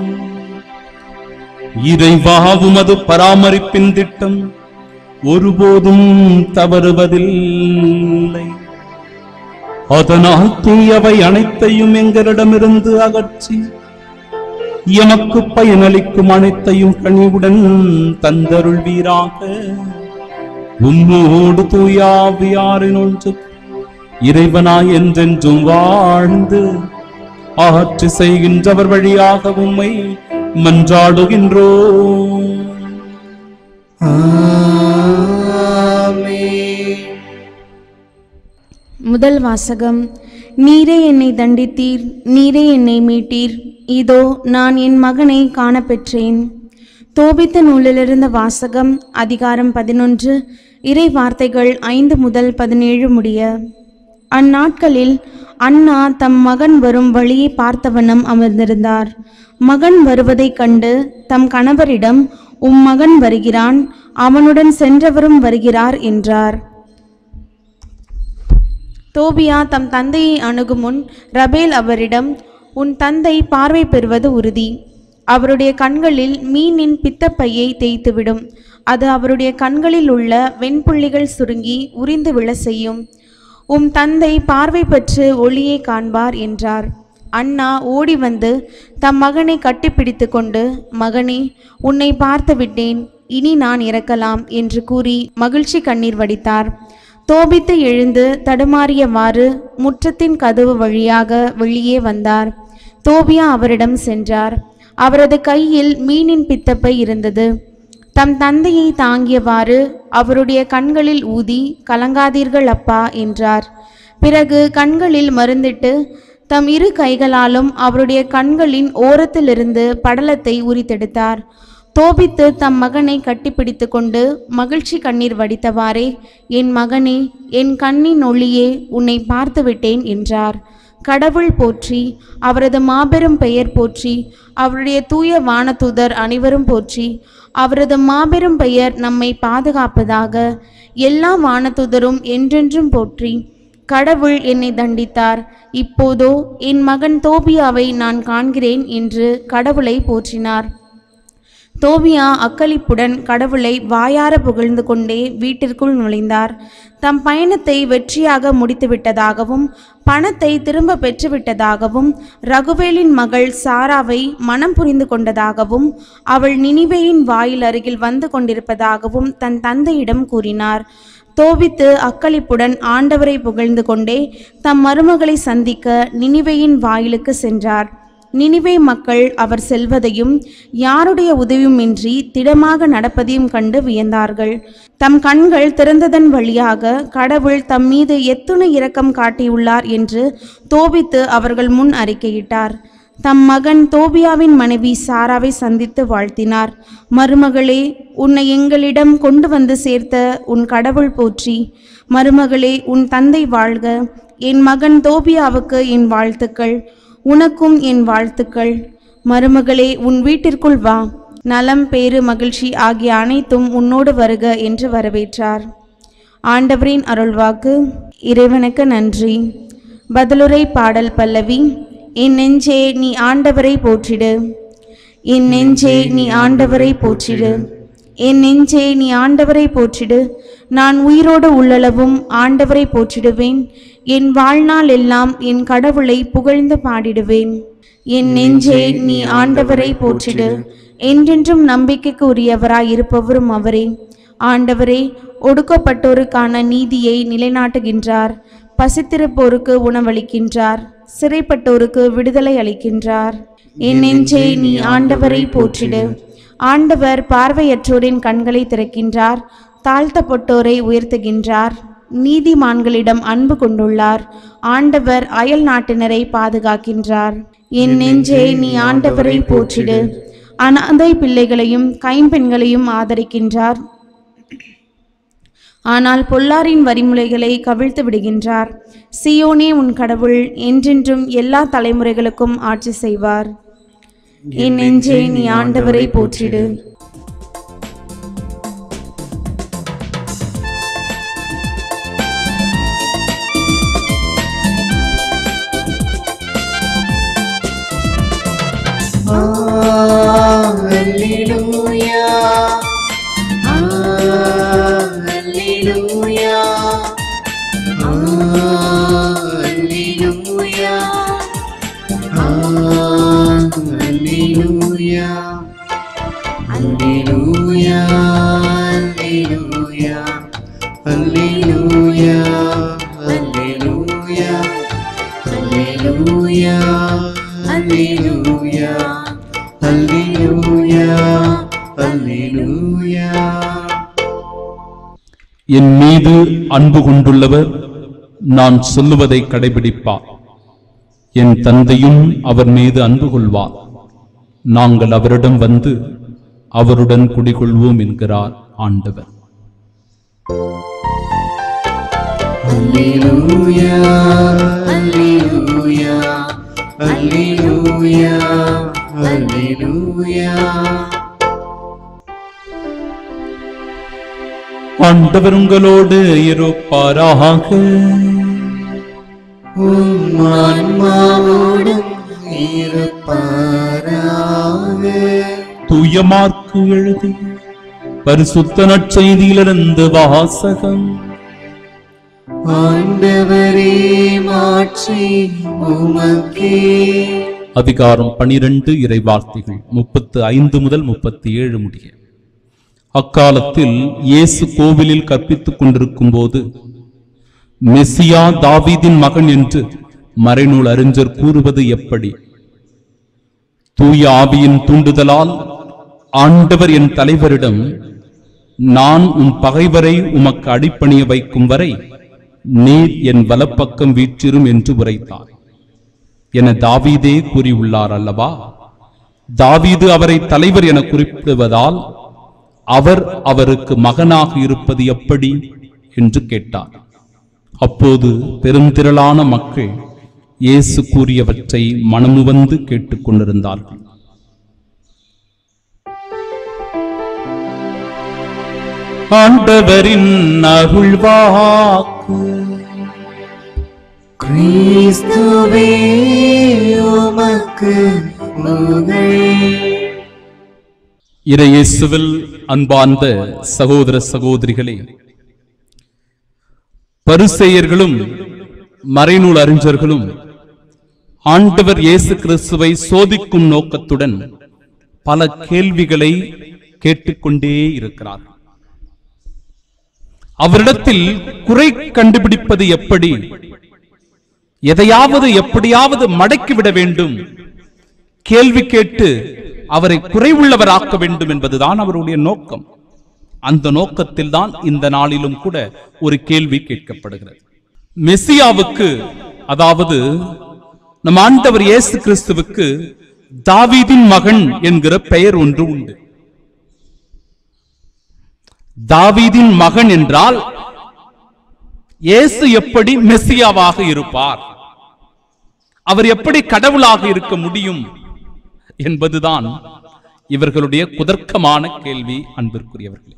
Speaker 2: இறைவாவும் அது பராமரிப்பின் திட்டம் ஒருபோதும் தவறுவதில்லை அதனால் தீயவை அனைத்தையும் எங்களிடமிருந்து அகற்றி எமக்கு பயனளிக்கும் அனைத்தையும் கனிவுடன் தந்தருள்வீராக உம்மோடு தூயாவியாரின் ஒன்று இறைவனாய் என்றென்றும் வாழ்ந்து ஆட்சி செய்கின்றவர் வழியாக உம்மை மன்றாடுகின்றோம்
Speaker 1: ஆமென்
Speaker 3: முதல் வாசகம் நீரே என்னை தண்டித்தீர் நீரே என்னை மீட்டீர் இதோ நான் என் மகனை காணப்பெற்றேன் தோபித்த நூலிலிருந்த வாசகம் அதிகாரம் பதினொன்று இறை வார்த்தைகள் ஐந்து முதல் பதினேழு முடிய அந்நாட்களில் அண்ணா தம் மகன் வரும் வழியை பார்த்தவண்ணம் அமர்ந்திருந்தார் மகன் வருவதைக் கண்டு தம் கணவரிடம் உம் மகன் வருகிறான் அவனுடன் சென்றவரும் வருகிறார் என்றார் தோபியா தம் தந்தையை அணுகும் முன் ரபேல் அவரிடம் உன் தந்தை பார்வை பெறுவது உறுதி அவருடைய கண்களில் மீனின் பித்தப்பையை தேய்த்துவிடும் அது அவருடைய கண்களில் உள்ள வெண்புள்ளிகள் சுருங்கி உரிந்து விழ செய்யும் உம் தந்தை பார்வை பெற்று ஒளியை காண்பார் என்றார் அண்ணா ஓடி வந்து தம் மகனை கட்டிப்பிடித்து கொண்டு மகனே உன்னை பார்த்து விட்டேன் இனி நான் இறக்கலாம் என்று கூறி மகிழ்ச்சி கண்ணீர் வடித்தார் தோபித்து எழுந்து தடுமாறியவாறு முற்றத்தின் கதவு வழியாக வெளியே வந்தார் தோபியா அவரிடம் சென்றார் அவரது கையில் மீனின் பித்தப்பை இருந்தது தம் தந்தையை தாங்கியவாறு அவருடைய கண்களில் ஊதி கலங்காதீர்கள் அப்பா என்றார் பிறகு கண்களில் மருந்திட்டு தம் இரு கைகளாலும் அவருடைய கண்களின் ஓரத்திலிருந்து படலத்தை உரித்தெடுத்தார் தோபித்து தம் மகனை கட்டிப்பிடித்து கொண்டு மகிழ்ச்சி கண்ணீர் வடித்தவாறே என் மகனே என் கண்ணின் ஒளியே உன்னை பார்த்து விட்டேன் என்றார் கடவுள் போற்றி அவரது மாபெரும் பெயர் போற்றி அவருடைய தூய வானதூதர் அனைவரும் போற்றி அவரது மாபெரும் பெயர் நம்மை பாதுகாப்பதாக எல்லா வானதூதரும் என்றென்றும் போற்றி கடவுள் என்னை தண்டித்தார் இப்போதோ என் மகன் தோபியாவை நான் காண்கிறேன் என்று கடவுளை போற்றினார் தோபியா அக்களிப்புடன் கடவுளை வாயார புகழ்ந்து கொண்டே வீட்டிற்குள் நுழைந்தார் தம் பயணத்தை வெற்றியாக முடித்துவிட்டதாகவும் பணத்தை திரும்ப பெற்றுவிட்டதாகவும் ரகுவேலின் மகள் சாராவை மனம் புரிந்து கொண்டதாகவும் அவள் நினிவேயின் வாயில் அருகில் வந்து கொண்டிருப்பதாகவும் தன் தந்தையிடம் கூறினார் தோபித்து அக்களிப்புடன் ஆண்டவரை புகழ்ந்து கொண்டே தம் மருமகளை சந்திக்க நினிவேயின் வாயிலுக்கு சென்றார் நினிவே மக்கள் அவர் செல்வதையும் யாருடைய உதவியுமின்றி திடமாக நடப்பதையும் கண்டு வியந்தார்கள் தம் கண்கள் திறந்ததன் வழியாக கடவுள் தம் மீது எத்துணை இரக்கம் காட்டியுள்ளார் என்று தோபித்து அவர்கள் முன் அறிக்கையிட்டார் தம் மகன் தோபியாவின் மனைவி சாராவை சந்தித்து வாழ்த்தினார் மருமகளே உன்னை எங்களிடம் கொண்டு வந்து சேர்த்த உன் கடவுள் போற்றி மருமகளே உன் தந்தை வாழ்க என் மகன் தோபியாவுக்கு என் வாழ்த்துக்கள் உனக்கும் என் வாழ்த்துக்கள் மருமகளே உன் வீட்டிற்குள் வா நலம் பேறு மகிழ்ச்சி ஆகிய அனைத்தும் உன்னோடு வருக என்று வரவேற்றார் ஆண்டவரின் அருள்வாக்கு இறைவனுக்கு நன்றி பதிலுரை பாடல் பல்லவி என் நெஞ்சே நீ ஆண்டவரை போற்றிடு என் நெஞ்சே நீ ஆண்டவரை போற்றிடு என் நெஞ்சே நீ ஆண்டவரை போற்றிடு நான் உயிரோடு உள்ளளவும் ஆண்டவரை போற்றிடுவேன் என் வாழ்நாள் எல்லாம் என் கடவுளை புகழ்ந்து பாடிடுவேன் என் நெஞ்சே நீ ஆண்டவரை போற்றிடு என்றென்றும் நம்பிக்கைக்கு உரியவராய் இருப்பவரும் அவரே ஆண்டவரே ஒடுக்கப்பட்டோருக்கான நீதியை நிலைநாட்டுகின்றார் பசித்திருப்போருக்கு உணவளிக்கின்றார் சிறைப்பட்டோருக்கு விடுதலை அளிக்கின்றார் என் நெஞ்சே நீ ஆண்டவரை போற்றிடு ஆண்டவர் பார்வையற்றோரின் கண்களை திறக்கின்றார் தாழ்த்தப்பட்டோரை உயர்த்துகின்றார் நீதிமான்களிடம் அன்பு கொண்டுள்ளார் ஆண்டவர் அயல் நாட்டினரை பாதுகாக்கின்றார் என் நெஞ்சே நீ ஆண்டவரை போற்றிடு அனாதை பிள்ளைகளையும் கைம்பெண்களையும் ஆதரிக்கின்றார் ஆனால் பொல்லாரின் வரிமுறைகளை கவிழ்த்து விடுகின்றார் சியோனே உன் கடவுள் என்றென்றும் எல்லா தலைமுறைகளுக்கும் ஆட்சி செய்வார் என் நெஞ்சே நீ ஆண்டவரை போற்றிடு
Speaker 1: Alleluia. Alleluia. Alleluia. Alleluia. Alleluia. Alleluia. Alleluia. Alleluia. Alleluia. Alleluia. Alleluia. Alleluia.
Speaker 2: என் மீது அன்பு கொண்டுள்ளவர் நான் சொல்லுவதை கடைபிடிப்பார் என் தந்தையும் அவர் மீது அன்பு கொள்வார் நாங்கள் அவரிடம் வந்து அவருடன் குடிகொள்வோம் என்கிறார் ஆண்டவர்
Speaker 1: Alleluia. Alleluia. Alleluia. Alleluia.
Speaker 2: ஆண்டவர் உங்களோடு இருப்பாராக
Speaker 1: உம் ஆன்மாவோடும் இருப்பாராக
Speaker 2: தூய மார்க்கு எழுதி பரிசுத்த நற்செய்தியிலிருந்து வாசகம்
Speaker 1: ஆண்டவரே மாற்றி உமக்கே
Speaker 2: அதிகாரம் பனிரெண்டு இறைவார்த்தைகள் முப்பத்து ஐந்து முதல் முப்பத்தி ஏழு முடிய அக்காலத்தில் இயேசு கோவிலில் கற்பித்துக் கொண்டிருக்கும் போது மெசியா தாவீதின் மகன் என்று மறைநூல் அறிஞர் கூறுவது எப்படி தூய ஆவியின் தூண்டுதலால் ஆண்டவர் என் தலைவரிடம் நான் உம் பகைவரை உமக்கு அடிப்பணிய வைக்கும் வரை நீர் என் வலப்பக்கம் வீற்றிரும் என்று உரைத்தார் என தாவீதே கூறியுள்ளார் அல்லவா தாவீது அவரை தலைவர் என குறிப்பிடுவதால் அவர் அவருக்கு மகனாக இருப்பது எப்படி என்று கேட்டார் அப்போது பெருந்திரளான மக்கள் இயேசு கூறியவற்றை மனமுவந்து கேட்டுக்கொண்டிருந்தார்கள் ஆண்டவரின் அருள்வாக்கு
Speaker 1: கிறிஸ்துவே உமக்கு புகழ்
Speaker 2: இறையேசுவில் அன்பார்ந்த சகோதர சகோதரிகளே பரிசேயர்களும் மறைநூல் அறிஞர்களும் ஆண்டவர் இயேசு கிறிஸ்துவை சோதிக்கும் நோக்கத்துடன் பல கேள்விகளை கேட்டுக்கொண்டே இருக்கிறார் அவரிடத்தில் குறை கண்டுபிடிப்பது எப்படி எதையாவது எப்படியாவது மடக்கிவிட வேண்டும் கேள்வி கேட்டு அவரை குறைவுள்ளவராக்க வேண்டும் என்பதுதான் அவருடைய நோக்கம் அந்த நோக்கத்தில் தான் இந்த நாளிலும் கூட ஒரு கேள்வி கேட்கப்படுகிறது மெசியாவுக்கு அதாவது நம் ஆண்டவர் இயேசு கிறிஸ்துவுக்கு தாவீதின் மகன் என்கிற பெயர் ஒன்று உண்டு தாவீதின் மகன் என்றால் இயேசு எப்படி மெசியாவாக இருப்பார் அவர் எப்படி கடவுளாக இருக்க முடியும் என்பதுதான் இவர்களுடைய குதர்க்கமான கேள்வி அன்பிற்குரியவர்களே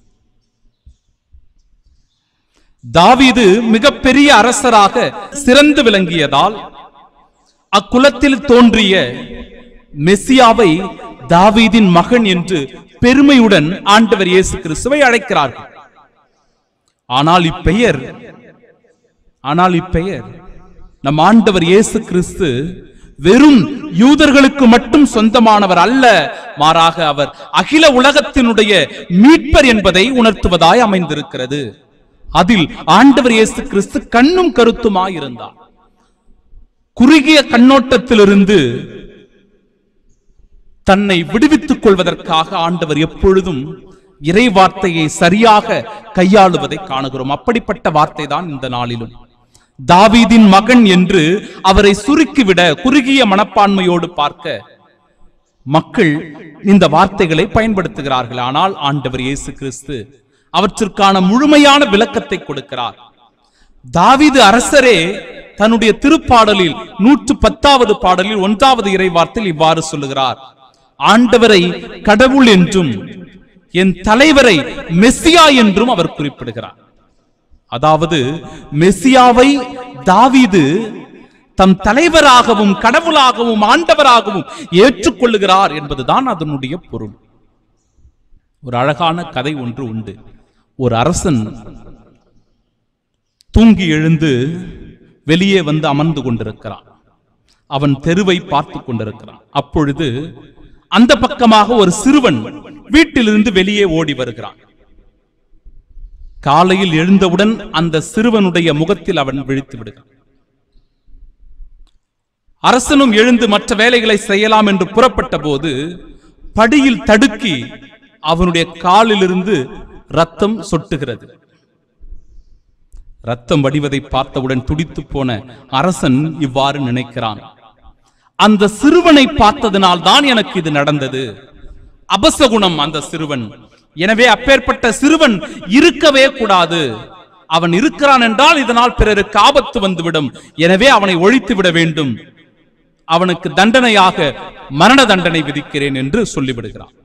Speaker 2: தாவீது மிகப்பெரிய அரசராக சிறந்து விளங்கியதால் அக்குலத்தில் தோன்றிய மெசியாவை தாவீதின் மகன் என்று பெருமையுடன் ஆண்டவர் இயேசு கிறிஸ்துவை அழைக்கிறார்கள் ஆனால் இப்பெயர் ஆனால் இப்பெயர் நம் ஆண்டவர் இயேசு கிறிஸ்து வெறும் யூதர்களுக்கு மட்டும் சொந்தமானவர் அல்ல மாறாக அவர் அகில உலகத்தினுடைய மீட்பர் என்பதை உணர்த்துவதாய் அமைந்திருக்கிறது அதில் ஆண்டவர் இயேசு கிறிஸ்து கண்ணும் கருத்துமாயிருந்தார் குறுகிய கண்ணோட்டத்திலிருந்து தன்னை விடுவித்துக் கொள்வதற்காக ஆண்டவர் எப்பொழுதும் இறை வார்த்தையை சரியாக கையாளுவதை காணுகிறோம் அப்படிப்பட்ட வார்த்தை தான் இந்த நாளிலும் தாவீதின் மகன் என்று அவரை சுருக்கிவிட குறுகிய மனப்பான்மையோடு பார்க்க மக்கள் இந்த வார்த்தைகளை பயன்படுத்துகிறார்கள் ஆனால் ஆண்டவர் இயேசு கிறிஸ்து அவற்றிற்கான முழுமையான விளக்கத்தை கொடுக்கிறார் தாவீது அரசரே தன்னுடைய திருப்பாடலில் நூற்று பத்தாவது பாடலில் ஒன்றாவது இறை வார்த்தையில் இவ்வாறு சொல்லுகிறார் ஆண்டவரை கடவுள் என்றும் என் தலைவரை மெஸ்ஸியா என்றும் அவர் குறிப்பிடுகிறார் அதாவது மெஸ்ஸியாவை தாவீது தம் தலைவராகவும் கடவுளாகவும் ஆண்டவராகவும் ஏற்றுக்கொள்ளுகிறார் என்பதுதான் அதனுடைய பொருள் ஒரு அழகான கதை ஒன்று உண்டு ஒரு அரசன் தூங்கி எழுந்து வெளியே வந்து அமர்ந்து கொண்டிருக்கிறான் அவன் தெருவை பார்த்து கொண்டிருக்கிறான் அப்பொழுது அந்த பக்கமாக ஒரு சிறுவன் வீட்டிலிருந்து வெளியே ஓடி வருகிறான் காலையில் எழுந்தவுடன் அந்த சிறுவனுடைய முகத்தில் அவன் விழித்து விடுகிறான் அரசனும் எழுந்து மற்ற வேலைகளை செய்யலாம் என்று புறப்பட்ட போது படியில் தடுக்கி அவனுடைய காலிலிருந்து ரத்தம் சொட்டுகிறது ரத்தம் வடிவதை பார்த்தவுடன் துடித்து போன அரசன் இவ்வாறு நினைக்கிறான் அந்த சிறுவனை பார்த்ததனால் தான் எனக்கு இது நடந்தது அபசகுணம் அந்த சிறுவன் எனவே அப்பேற்பட்ட சிறுவன் இருக்கவே கூடாது அவன் இருக்கிறான் என்றால் இதனால் பிறருக்கு ஆபத்து வந்துவிடும் எனவே அவனை ஒழித்து விட வேண்டும் அவனுக்கு தண்டனையாக மரண தண்டனை விதிக்கிறேன் என்று சொல்லிவிடுகிறான்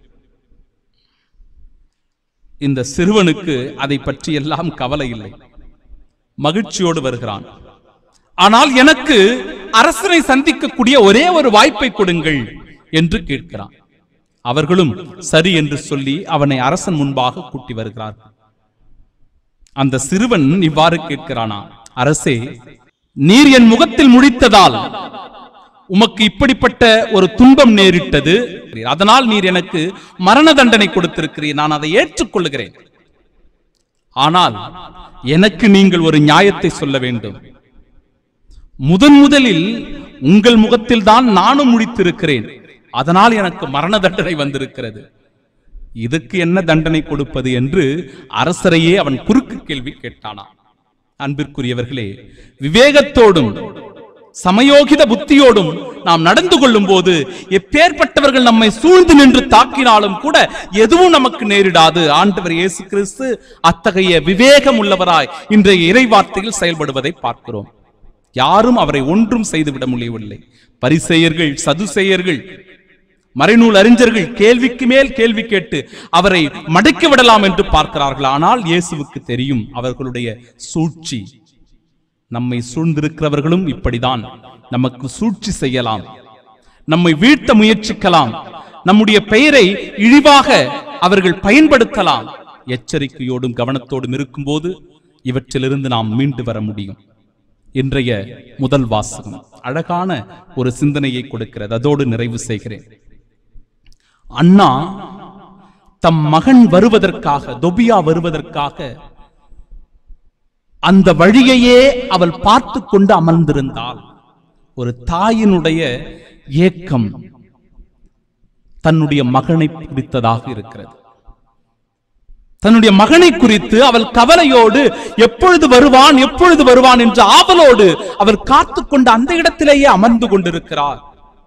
Speaker 2: இந்த சிறுவனுக்கு அதை பற்றி எல்லாம் கவலை இல்லை மகிழ்ச்சியோடு வருகிறான் ஆனால் எனக்கு அரசனை சந்திக்கக்கூடிய ஒரே ஒரு வாய்ப்பை கொடுங்கள் என்று கேட்கிறான் அவர்களும் சரி என்று சொல்லி அவனை அரசன் முன்பாக கூட்டி வருகிறார்கள் அந்த சிறுவன் இவ்வாறு கேட்கிறானா அரசே நீர் என் முகத்தில் முடித்ததால் உமக்கு இப்படிப்பட்ட ஒரு துன்பம் நேரிட்டது அதனால் நீர் எனக்கு மரண தண்டனை கொடுத்திருக்கிறீர் நான் அதை ஏற்றுக்கொள்கிறேன் ஆனால் எனக்கு நீங்கள் ஒரு நியாயத்தை சொல்ல வேண்டும் முதன் முதலில் உங்கள் முகத்தில் தான் நானும் முடித்திருக்கிறேன் அதனால் எனக்கு மரண தண்டனை வந்திருக்கிறது இதுக்கு என்ன தண்டனை கொடுப்பது என்று அரசரையே அவன் குறுக்கு கேள்வி கேட்டானாம் அன்பிற்குரியவர்களே விவேகத்தோடும் சமயோகித புத்தியோடும் நாம் நடந்து கொள்ளும் போது எப்பேற்பட்டவர்கள் நம்மை சூழ்ந்து நின்று தாக்கினாலும் கூட எதுவும் நமக்கு நேரிடாது ஆண்டவர் இயேசு கிறிஸ்து அத்தகைய விவேகம் உள்ளவராய் இன்றைய இறைவார்த்தையில் செயல்படுவதை பார்க்கிறோம் யாரும் அவரை ஒன்றும் செய்துவிட முடியவில்லை பரிசெயர்கள் சதுசெயர்கள் மறைநூல் அறிஞர்கள் கேள்விக்கு மேல் கேள்வி கேட்டு அவரை மடக்கி விடலாம் என்று பார்க்கிறார்கள் ஆனால் இயேசுவுக்கு தெரியும் அவர்களுடைய சூழ்ச்சி நம்மை சூழ்ந்திருக்கிறவர்களும் இப்படிதான் நமக்கு சூழ்ச்சி செய்யலாம் நம்மை வீழ்த்த முயற்சிக்கலாம் நம்முடைய பெயரை இழிவாக அவர்கள் பயன்படுத்தலாம் எச்சரிக்கையோடும் கவனத்தோடும் இருக்கும்போது இவற்றிலிருந்து நாம் மீண்டு வர முடியும் இன்றைய முதல் வாசகம் அழகான ஒரு சிந்தனையை கொடுக்கிறது அதோடு நிறைவு செய்கிறேன் அண்ணா தம் மகன் வருவதற்காக தொபியா வருவதற்காக அந்த வழியையே அவள் பார்த்து கொண்டு அமர்ந்திருந்தாள் ஒரு தாயினுடைய ஏக்கம் தன்னுடைய மகனை குறித்ததாக இருக்கிறது தன்னுடைய மகனை குறித்து அவள் கவலையோடு எப்பொழுது வருவான் எப்பொழுது வருவான் என்ற ஆவலோடு அவள் காத்து கொண்டு அந்த இடத்திலேயே அமர்ந்து கொண்டிருக்கிறார்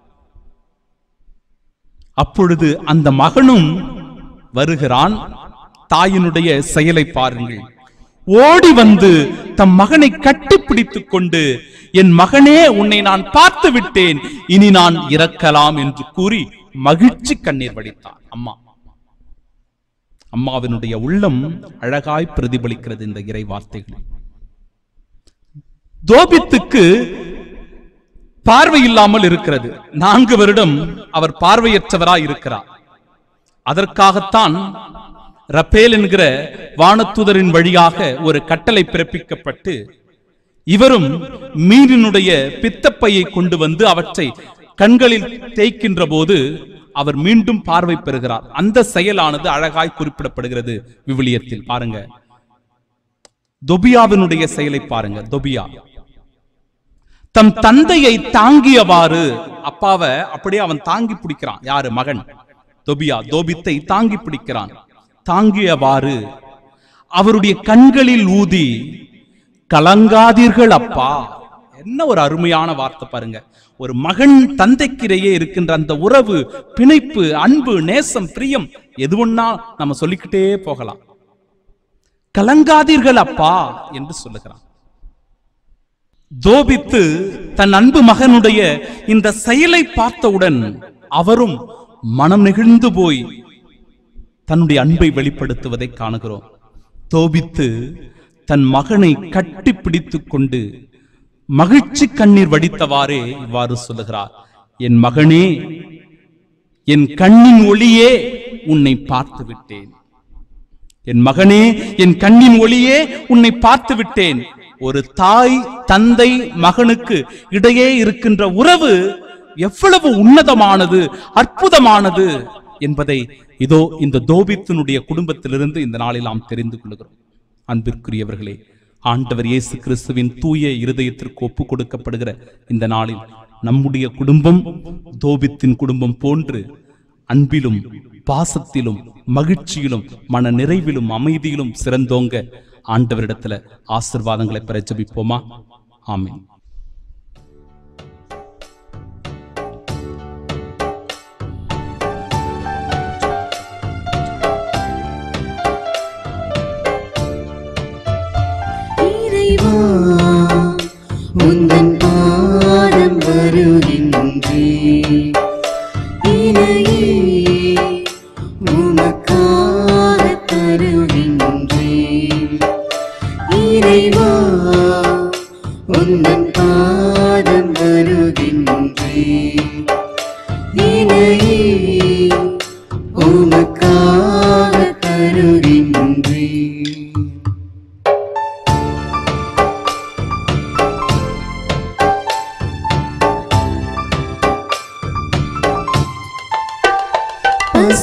Speaker 2: அப்பொழுது அந்த மகனும் வருகிறான் தாயினுடைய செயலை பாருங்கள் ஓடி வந்து தம் மகனை கட்டிப்பிடித்துக் கொண்டு என் மகனே உன்னை நான் பார்த்து விட்டேன் இனி நான் இறக்கலாம் என்று கூறி மகிழ்ச்சி கண்ணீர் வடித்தார் அம்மா அம்மாவினுடைய உள்ளம் அழகாய் பிரதிபலிக்கிறது இந்த இறை வார்த்தைகள் தோபித்துக்கு பார்வை இல்லாமல் இருக்கிறது நான்கு வருடம் அவர் பார்வையற்றவராய் இருக்கிறார் அதற்காகத்தான் ரபேல் என்கிற வானத்துதரின் வழியாக ஒரு கட்டளை பிறப்பிக்கப்பட்டு இவரும் மீனினுடைய பித்தப்பையை கொண்டு வந்து அவற்றை கண்களில் தேய்க்கின்ற போது அவர் மீண்டும் பார்வை பெறுகிறார் அந்த செயலானது அழகாய் குறிப்பிடப்படுகிறது விவிலியத்தில் பாருங்க தொபியாவினுடைய செயலை பாருங்க தொபியா தம் தந்தையை தாங்கியவாறு அப்பாவை அப்படியே அவன் தாங்கி பிடிக்கிறான் யாரு மகன் தொபியா தோபித்தை தாங்கி பிடிக்கிறான் தாங்கியவாறு அவருடைய கண்களில் ஊதி கலங்காதீர்கள் அப்பா என்ன ஒரு அருமையான வார்த்தை பாருங்க ஒரு மகன் தந்தைக்கிடையே இருக்கின்ற அந்த உறவு பிணைப்பு அன்பு நேசம் பிரியம் எது ஒண்ணா நம்ம சொல்லிக்கிட்டே போகலாம் கலங்காதீர்கள் அப்பா என்று சொல்லுகிறான் தோபித்து தன் அன்பு மகனுடைய இந்த செயலை பார்த்தவுடன் அவரும் மனம் நெகிழ்ந்து போய் தன்னுடைய அன்பை வெளிப்படுத்துவதை காணுகிறோம் தோபித்து தன் மகனை கட்டி பிடித்துக் கொண்டு மகிழ்ச்சி கண்ணீர் வடித்தவாறே இவ்வாறு சொல்லுகிறார் என் மகனே என் கண்ணின் ஒளியே உன்னை பார்த்து விட்டேன் என் மகனே என் கண்ணின் ஒளியே உன்னை பார்த்து விட்டேன் ஒரு தாய் தந்தை மகனுக்கு இடையே இருக்கின்ற உறவு எவ்வளவு உன்னதமானது அற்புதமானது என்பதை இதோ இந்த தோபித்தினுடைய குடும்பத்திலிருந்து இந்த நாளில் நாம் தெரிந்து கொள்கிறோம் அன்பிற்குரியவர்களே ஆண்டவர் இயேசு கிறிஸ்துவின் தூய இருதயத்திற்கு ஒப்பு கொடுக்கப்படுகிற இந்த நாளில் நம்முடைய குடும்பம் தோபித்தின் குடும்பம் போன்று அன்பிலும் பாசத்திலும் மகிழ்ச்சியிலும் மன நிறைவிலும் அமைதியிலும் சிறந்தோங்க ஆண்டவரிடத்துல ஆசிர்வாதங்களை பெற ஜெபிப்போமா ஆமென்
Speaker 4: இறைவா உந்தன் பாதம் வருகின்றே இணையே உமக்காக தருகின்றே இறைவா உந்தன் பாதம் வருகின்றே இணையே உமக்காக தருகின்றே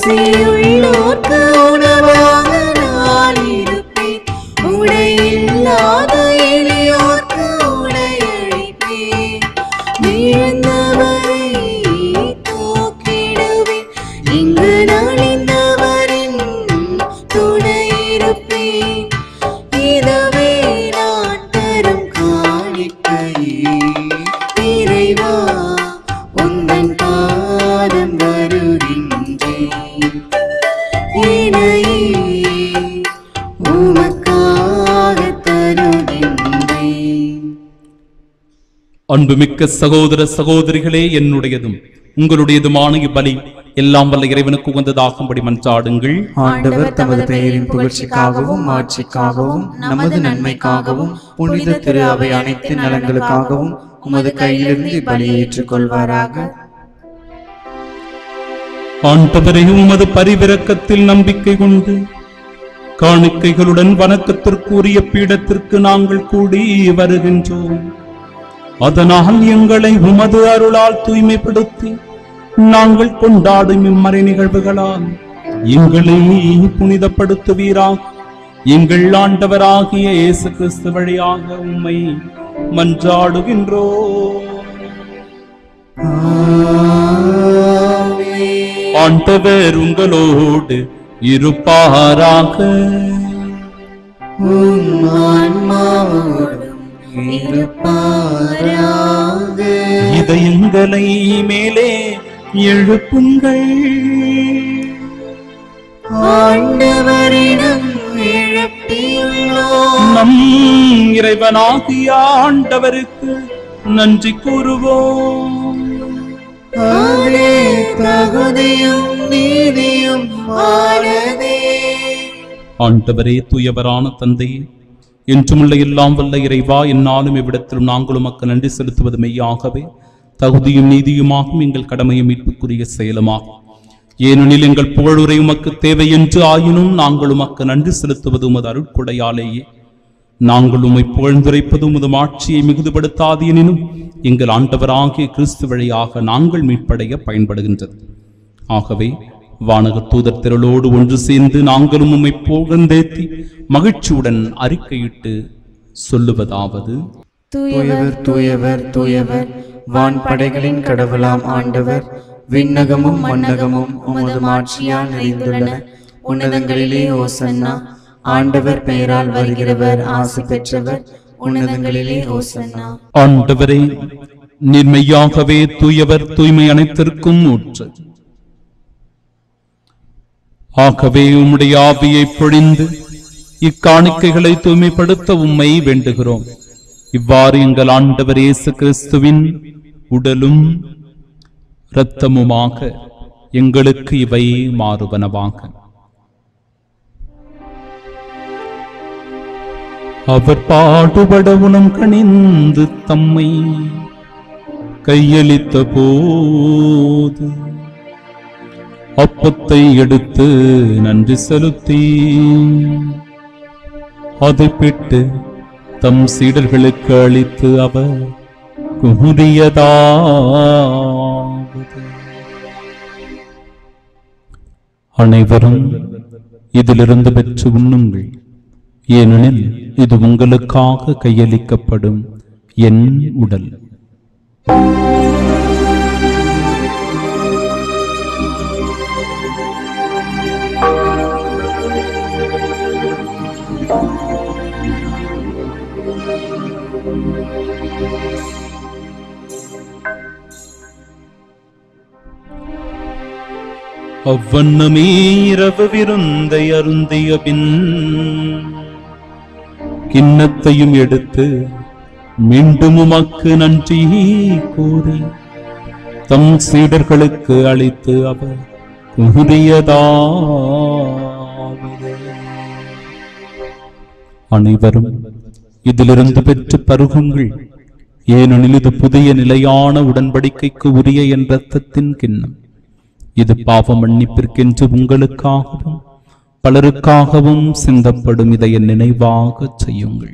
Speaker 4: பசியுள்ளோர்க்கு உணவாக நான் இருப்பேன் உடை இல்லாத எளியோர்க்கு உடை அளிப்பேன் வீழ்ந்தவரை தூக்கிடுவேன் இங்கு நலிந்தவரின் துணை இருப்பேன் இதுவே நான் தரும் காணிக்கையே இறைவா உந்தன் பாதம் வருகின்றேன் இணையே உமக்காக தருகின்றேன்
Speaker 2: அன்புமிக்க சகோதர சகோதரிகளே என்னுடையதும் உங்களுடையதுமான இப்பலி எல்லாம் வல்ல இறைவனுக்கு உகந்ததாகும்படி மன்றாடுங்கள்
Speaker 1: ஆண்டவர் தமது பெயரின் புகழ்ச்சிக்காகவும் ஆட்சிக்காகவும் நமது நன்மைக்காகவும் புனித திரு அவை அனைத்து நலன்களுக்காகவும் உமது கையிலிருந்து இப்பலியை ஏற்றுக்கொள்வாராக
Speaker 2: ஆண்டவரே உமது பரிவிரக்கத்தில் நம்பிக்கை கொண்டு காணிக்கைகளுடன் வணக்கத்திற்குரிய பீடத்திற்கு நாங்கள் கூடி வருகின்றோம் அதனால் எங்களை உமது அருளால் தூய்மைப்படுத்தி நாங்கள் கொண்டாடும் இம்மறை நிகழ்வுகளால் எங்களை புனிதப்படுத்துவீராக எங்கள் ஆண்டவராகிய இயேசு கிறிஸ்து வழியாக உம்மை மன்றாடுகின்றோம் ஆண்டவர் உங்களோடு இருப்பாராக
Speaker 4: உம் ஆன்மாவோடும் இருப்பாராக
Speaker 2: இதயங்களை மேலே எழுப்புங்கள்
Speaker 4: ஆண்டவரிடம் எழுப்பியுள்ளோம்
Speaker 2: நம் இறைவனாகிய ஆண்டவருக்கு நன்றி கூறுவோம்
Speaker 4: அதே தகுதியும் நீதியும் ஆனதே
Speaker 2: ஆண்டவரே தூயவரான தந்தையே என்றுமுள்ள எல்லாம் வல்ல இறைவா என்னாலும் இவ்விடத்திலும் நாங்களும் உமக்கு நன்றி செலுத்துவது மெய்யாகவே தகுதியும் நீதியுமாகும் எங்கள் கடமையும் மீட்புக்குரிய செயலுமாகும் ஏனெனில் எங்கள் புகழுரை உமக்கு தேவை என்று ஆயினும் நாங்கள் உமக்கு நன்றி செலுத்துவது உமது அருட்கொடையாலேயே நாங்கள் உம்மை புகழ்ந்துரைப்பது உமது ஆட்சியை மிகுதுபடுத்தாது எனினும் எங்கள் ஆண்டவராகிய கிறிஸ்து வழியாக நாங்கள் மீட்படைய பயன்படுகின்றது ஆகவே வானக தூதர் திரளோடு ஒன்று சேர்ந்து நாங்களும் உம்மை புகழ்ந்தேத்தி மகிழ்ச்சியுடன் அறிக்கையிட்டு சொல்லுவதாவது
Speaker 1: தூயவர் தூயவர் தூயவர் வான் படைகளின் கடவுளாம் ஆண்டவர் விண்ணகமும் மண்ணகமும் உமது மாட்சியால் நிறைந்துள்ளன உன்னதங்களிலே ஓசன்னா ஆண்டவர் பெயரால் வருகிறவர் ஆசி பெற்றவர் உன்னதங்களிலே ஓசன்னா
Speaker 2: ஆண்டவரே நிர்மையாகவே தூயவர் தூய்மை அனைத்திற்கும் ஊற்று ஆகவே உம்முடைய ஆவியை பொழிந்து இக்காணிக்கைகளை தூய்மைப்படுத்த உம்மை வேண்டுகிறோம் இவ்வாறு எங்கள் ஆண்டவர் இயேசு கிறிஸ்துவின் உடலும் இரத்தமுமாக எங்களுக்கு இவை மாறுவனவாக அவர் பாடுபட உணம் கணிந்து தம்மை கையளித்த போது அப்பத்தை எடுத்து நன்றி செலுத்தி அதை பிட்டு தம் சீடர்களுக்கு அளித்து அவர் குமுறியதாவது அனைவரும் இதிலிருந்து பெற்று உண்ணுங்கள் ஏனெனில் இது உங்களுக்காக கையளிக்கப்படும் என் உடல் அவ்வண்ணமே இரவு விருந்தை அருந்திய பின் கிண்ணத்தையும் எடுத்து மீண்டும் உமக்கு நன்றி கூறி தம் சீடர்களுக்கு அளித்து அவர் கூறியதாவது அனைவரும் இதிலிருந்து பெற்று பருகுங்கள் ஏனெனில் இது புதிய நிலையான உடன்படிக்கைக்கு உரிய என் இரத்தத்தின் கிண்ணம் இது பாவ மன்னிப்பிற்கென்று உங்களுக்காகவும் பலருக்காகவும் சிந்தப்படும் இதை என் நினைவாகச் செய்யுங்கள்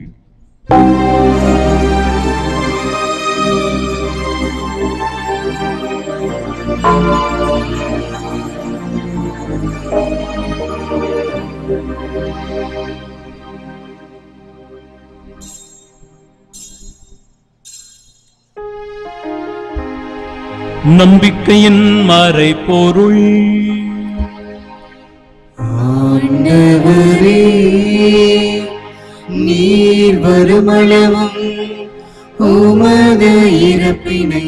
Speaker 2: நம்பிக்கையின் மறைபொருள்
Speaker 4: ஆண்டவரே நீர் வருமளவும் உமது இறப்பினை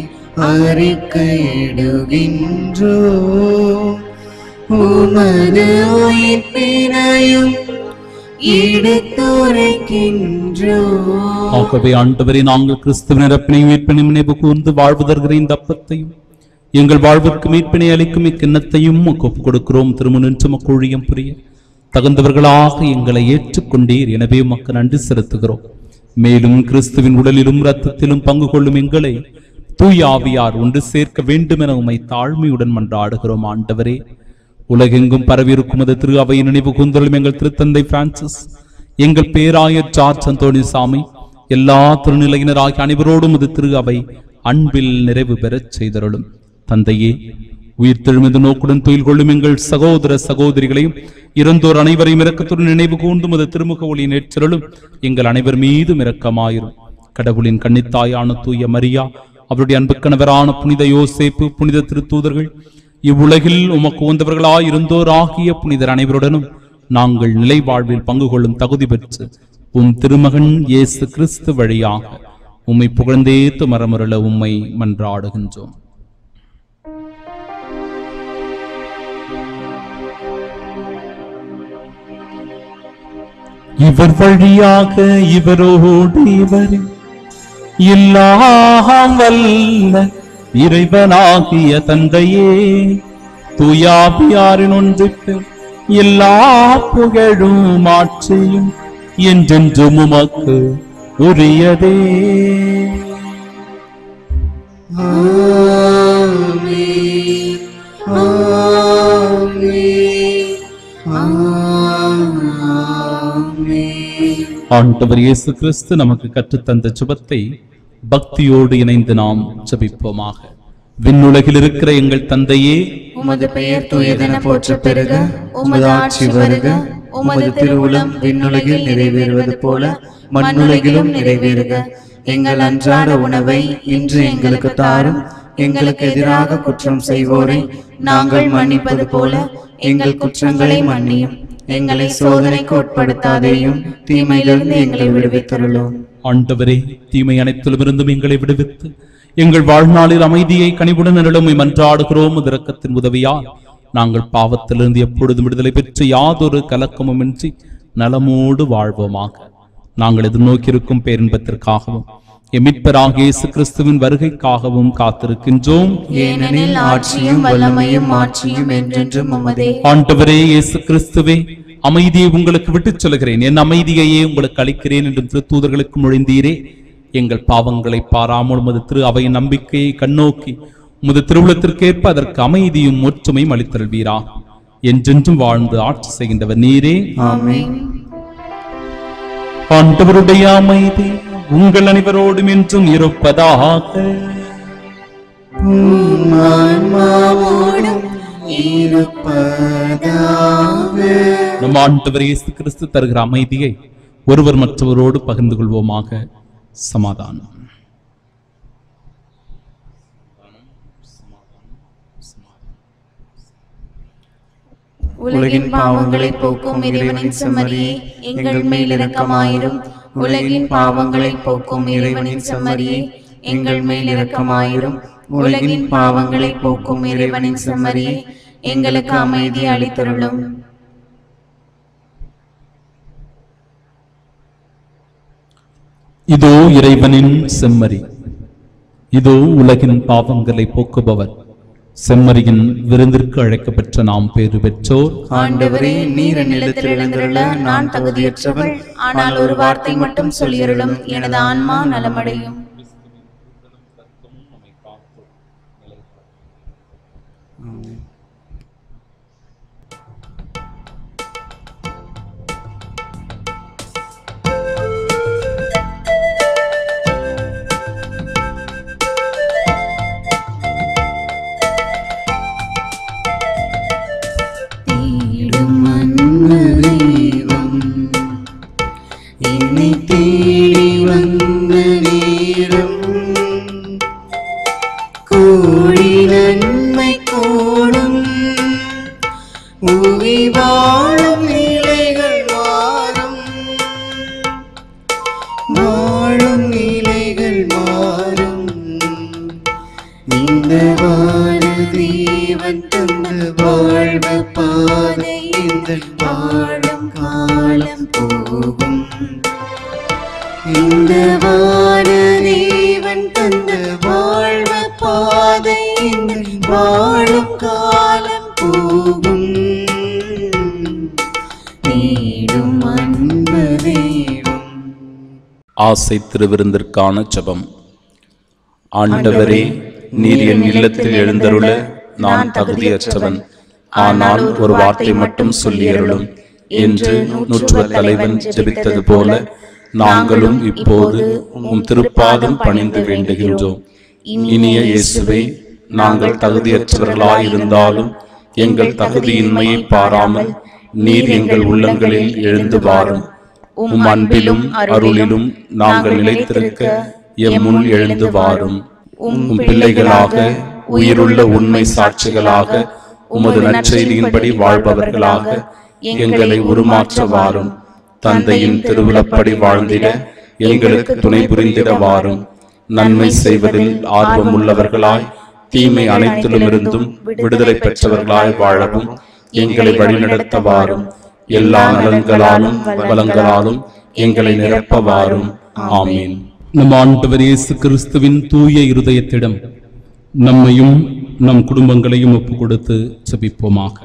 Speaker 4: அறிக்கையிடுகின்றோ உமது உயிர்ப்பினையும் எடுத்துரைக்கின்றோ
Speaker 2: ஆகவே ஆண்டவரே நாங்கள் கிறிஸ்துவின் இறப்பினை மீட்பினை நினைவு கூர்ந்து வாழ்வதற்கிற இந்த அப்பத்தையும் எங்கள் வாழ்விற்கு மீட்பினை அளிக்கும் இக்கிண்ணத்தையும் ஒப்புக் கொடுக்கிறோம் திருமணின்று மக்கொழியம் புரிய தகுந்தவர்களாக எங்களை ஏற்றுக்கொண்டீர் எனவே மக்கள் நன்றி செலுத்துகிறோம் மேலும் கிறிஸ்துவின் உடலிலும் இரத்தத்திலும் பங்கு கொள்ளும் எங்களை தூய ஆவியார் ஒன்று சேர்க்க வேண்டும் என உம்மை தாழ்மையுடன் மன்றாடுகிறோம் ஆண்டவரே உலகெங்கும் பரவியிருக்கும் அது திரு அவை நினைவு கூந்தலும் எங்கள் திருத்தந்தை பிரான்சிஸ் எங்கள் பேராயர் ஜார்ஜ் அந்தோணி சாமி எல்லா திருநிலையினராகிய அனைவரோடும் அது திரு அவை அன்பில் நிறைவு பெறச் செய்தருளும் தந்தையே உயிர் தெழுமது நோக்குடன் துயில் கொள்ளும் எங்கள் சகோதர சகோதரிகளையும் இறந்தோர் அனைவரையும் இரக்கத்துடன் நினைவு கூர்ந்தும் அது திருமுக ஒளி நேற்றருளும் எங்கள் அனைவர் மீதும் இரக்கமாயிரும் கடவுளின் கன்னித்தாயான தூய மரியா அவருடைய அன்பு கணவரான புனித யோசேப்பு புனித திருத்தூதர்கள் இவ்வுலகில் உமக்கு உந்தவர்களாய் இருந்தோர் ஆகிய புனிதர் அனைவருடனும் நாங்கள் நிலை வாழ்வில் பங்கு கொள்ளும் தகுதி பெற்று உம் திருமகன் இயேசு கிறிஸ்து வழியாக உம்மை புகழ்ந்தேத்து மரமருள உம்மை மன்றாடுகின்றோம் இவர் வழியாக இவரோடு இவர் எல்லாம் வல்ல இறைவனாகிய தந்தையே தூயாபியாரின் ஒன்றிற்கு எல்லா புகழும் ஆட்சியும் என்றென்றும் உமக்கு உரியதே
Speaker 4: ஆமென். ஆமென். ஆமென்.
Speaker 2: ஆண்டவர் இயேசு கிறிஸ்து நமக்கு கற்றுத்தந்த சுபத்தை பக்தியோடு இணைந்து நாம் ஜெபிப்போமாக விண்ணுலகில் இருக்கிற எங்கள் தந்தையே
Speaker 1: உமது பெயர் தூயதென போற்ற பெருக உமது ஆட்சி வருக உமது திருவுளம் விண்ணுலகில் நிறைவேறுவது போல மண்ணுலகிலும் நிறைவேறுக எங்கள் அன்றாட உணவை இன்று எங்களுக்கு தாரும் எங்களுக்கு எதிராக குற்றம் செய்வோரை நாங்கள் மன்னிப்பது போல எங்கள் குற்றங்களை மன்னியும் எங்களை சோதனைக்கு உட்படுத்தாதேயும் தீமையிலிருந்து எங்களை விடுவித்தருளும்
Speaker 2: ஆண்டவரே தீமை அனைத்திலுமிருந்தும் எங்களை விடுவித்து எங்கள் வாழ்நாளில் அமைதியை கனிவுடன் நிரளுமை மன்றாடுகிறோம் இரக்கத்தின் உதவியால் நாங்கள் பாவத்திலிருந்து எப்பொழுதும் விடுதலை பெற்று யாதொரு கலக்கமுமின்றி நலமோடு வாழ்வோமாக நாங்கள் எதிர்நோக்கியிருக்கும் பேரின்பத்திற்காகவும் எமிட்பராக இயேசு கிறிஸ்துவின் வருகைக்காகவும் காத்திருக்கின்றோம்
Speaker 1: ஏனெனில் ஆட்சியும் வல்லமையும் ஆட்சியும் என்றென்றும் உமதே
Speaker 2: ஆண்டவரே இயேசு கிறிஸ்துவே அமைதியை உங்களுக்கு விட்டுச் சொல்கிறேன் என் அமைதியையே உங்களுக்கு அளிக்கிறேன் என்று திருத்தூதர்களுக்கு மொழிந்தீரே எங்கள் பாவங்களை பாராமல் உமது திரு அவையின் நம்பிக்கையை கண்ணோக்கி உமது திருவுளத்திற்கேற்ப அதற்கு அமைதியும் ஒற்றுமையும் அளித்தருள்வீரா என்றென்றும் வாழ்ந்து ஆட்சி செய்கின்றவர் நீரே
Speaker 1: ஆமென்
Speaker 2: ஆண்டவருடைய அமைதி உங்கள் அனைவரோடும் என்றும் இருப்பதாக
Speaker 4: உம் ஆன்மாவோடும் இருப்பதாக
Speaker 2: நம் ஆண்டவர் இயேசு கிறிஸ்து தருகிற அமைதியை ஒருவர் மற்றவரோடு பகிர்ந்து கொள்வோமாக சமாதானம்
Speaker 1: உலகின் பாவங்களை போக்கும் இறைவனின் செம்மறியே எங்கள் மேல் இரக்கமாயிரும் உலகின் பாவங்களை போக்கும் இறைவனின் செம்மறியே எங்கள் மேல் இரக்கமாயிரும் உலகின் பாவங்களை போக்கும் இறைவனின் செம்மறியே எங்களுக்கு அமைதி அளித்தருளும்
Speaker 2: இதோ இறைவனின் செம்மறி இதோ உலகின் பாவங்களை போக்குபவர் செம்மறியின் விருந்திற்கு அழைக்கப்பெற்ற நாம் பேறு பெற்றோர்
Speaker 1: ஆண்டவரே நீர் நிலத்தில் எழுந்துள்ள நான் தகுதியற்றவள் ஆனால் ஒரு வார்த்தை மட்டும் சொல்லியருளும் எனது ஆன்மா நலமடையும்
Speaker 4: தந்து வாழ்வு பாதை இந்த வாழும் காலம் போகும் இந்த வான தேவன் தந்த வாழ்வு பாதை இந்த வாழும் காலம் போகும் நீடும் அன்பு தேடும்
Speaker 2: ஆசை திருவிருந்திற்கான ஜெபம் ஆண்டவரே நீர் என் இல்லத்தில் எழுந்தருள நான் தகுதியற்றவன் ஆனால் ஒரு வார்த்தை மட்டும் சொல்லியருளும் என்று நூற்றுவ தலைவன் ஜெபித்தது போல நாங்களும் இப்போது உம் திருப்பாதம் பணிந்து வேண்டுகின்றோம் இனிய இயேசுவே நாங்கள் தகுதியற்றவர்களாயிருந்தாலும் எங்கள் தகுதியின்மையை பாராமல் நீர் எங்கள் உள்ளங்களில் எழுந்து வாரும் உம் அன்பிலும் அருளிலும் நாங்கள் நிலைத்திருக்க எம் முன் எழுந்து வாரும் உம் பிள்ளைகளாக உயிருள்ள உண்மை சாட்சிகளாக உமது நற்செய்தியின்படி வாழ்பவர்களாக எங்களை உருமாற்ற வாரும் தந்தையின் திருவிழப்படி வாழ்ந்திட எங்களுக்கு துணை புரிந்திட வாரும் நன்மை செய்வதில் ஆர்வம் உள்ளவர்களாய் தீமை அனைத்திலுமிருந்தும் விடுதலை பெற்றவர்களாய் வாழவும் எங்களை வழிநடத்த வாரும் எல்லா நலன்களாலும் வளங்களாலும் எங்களை நிரப்ப வாரும் ஆமீன்
Speaker 5: நம் ஆண்டவர் இயேசு கிறிஸ்துவின் தூய இருதயத்திடம் நம்மையும் நம் குடும்பங்களையும் ஒப்பு கொடுத்து ஜெபிப்போமாக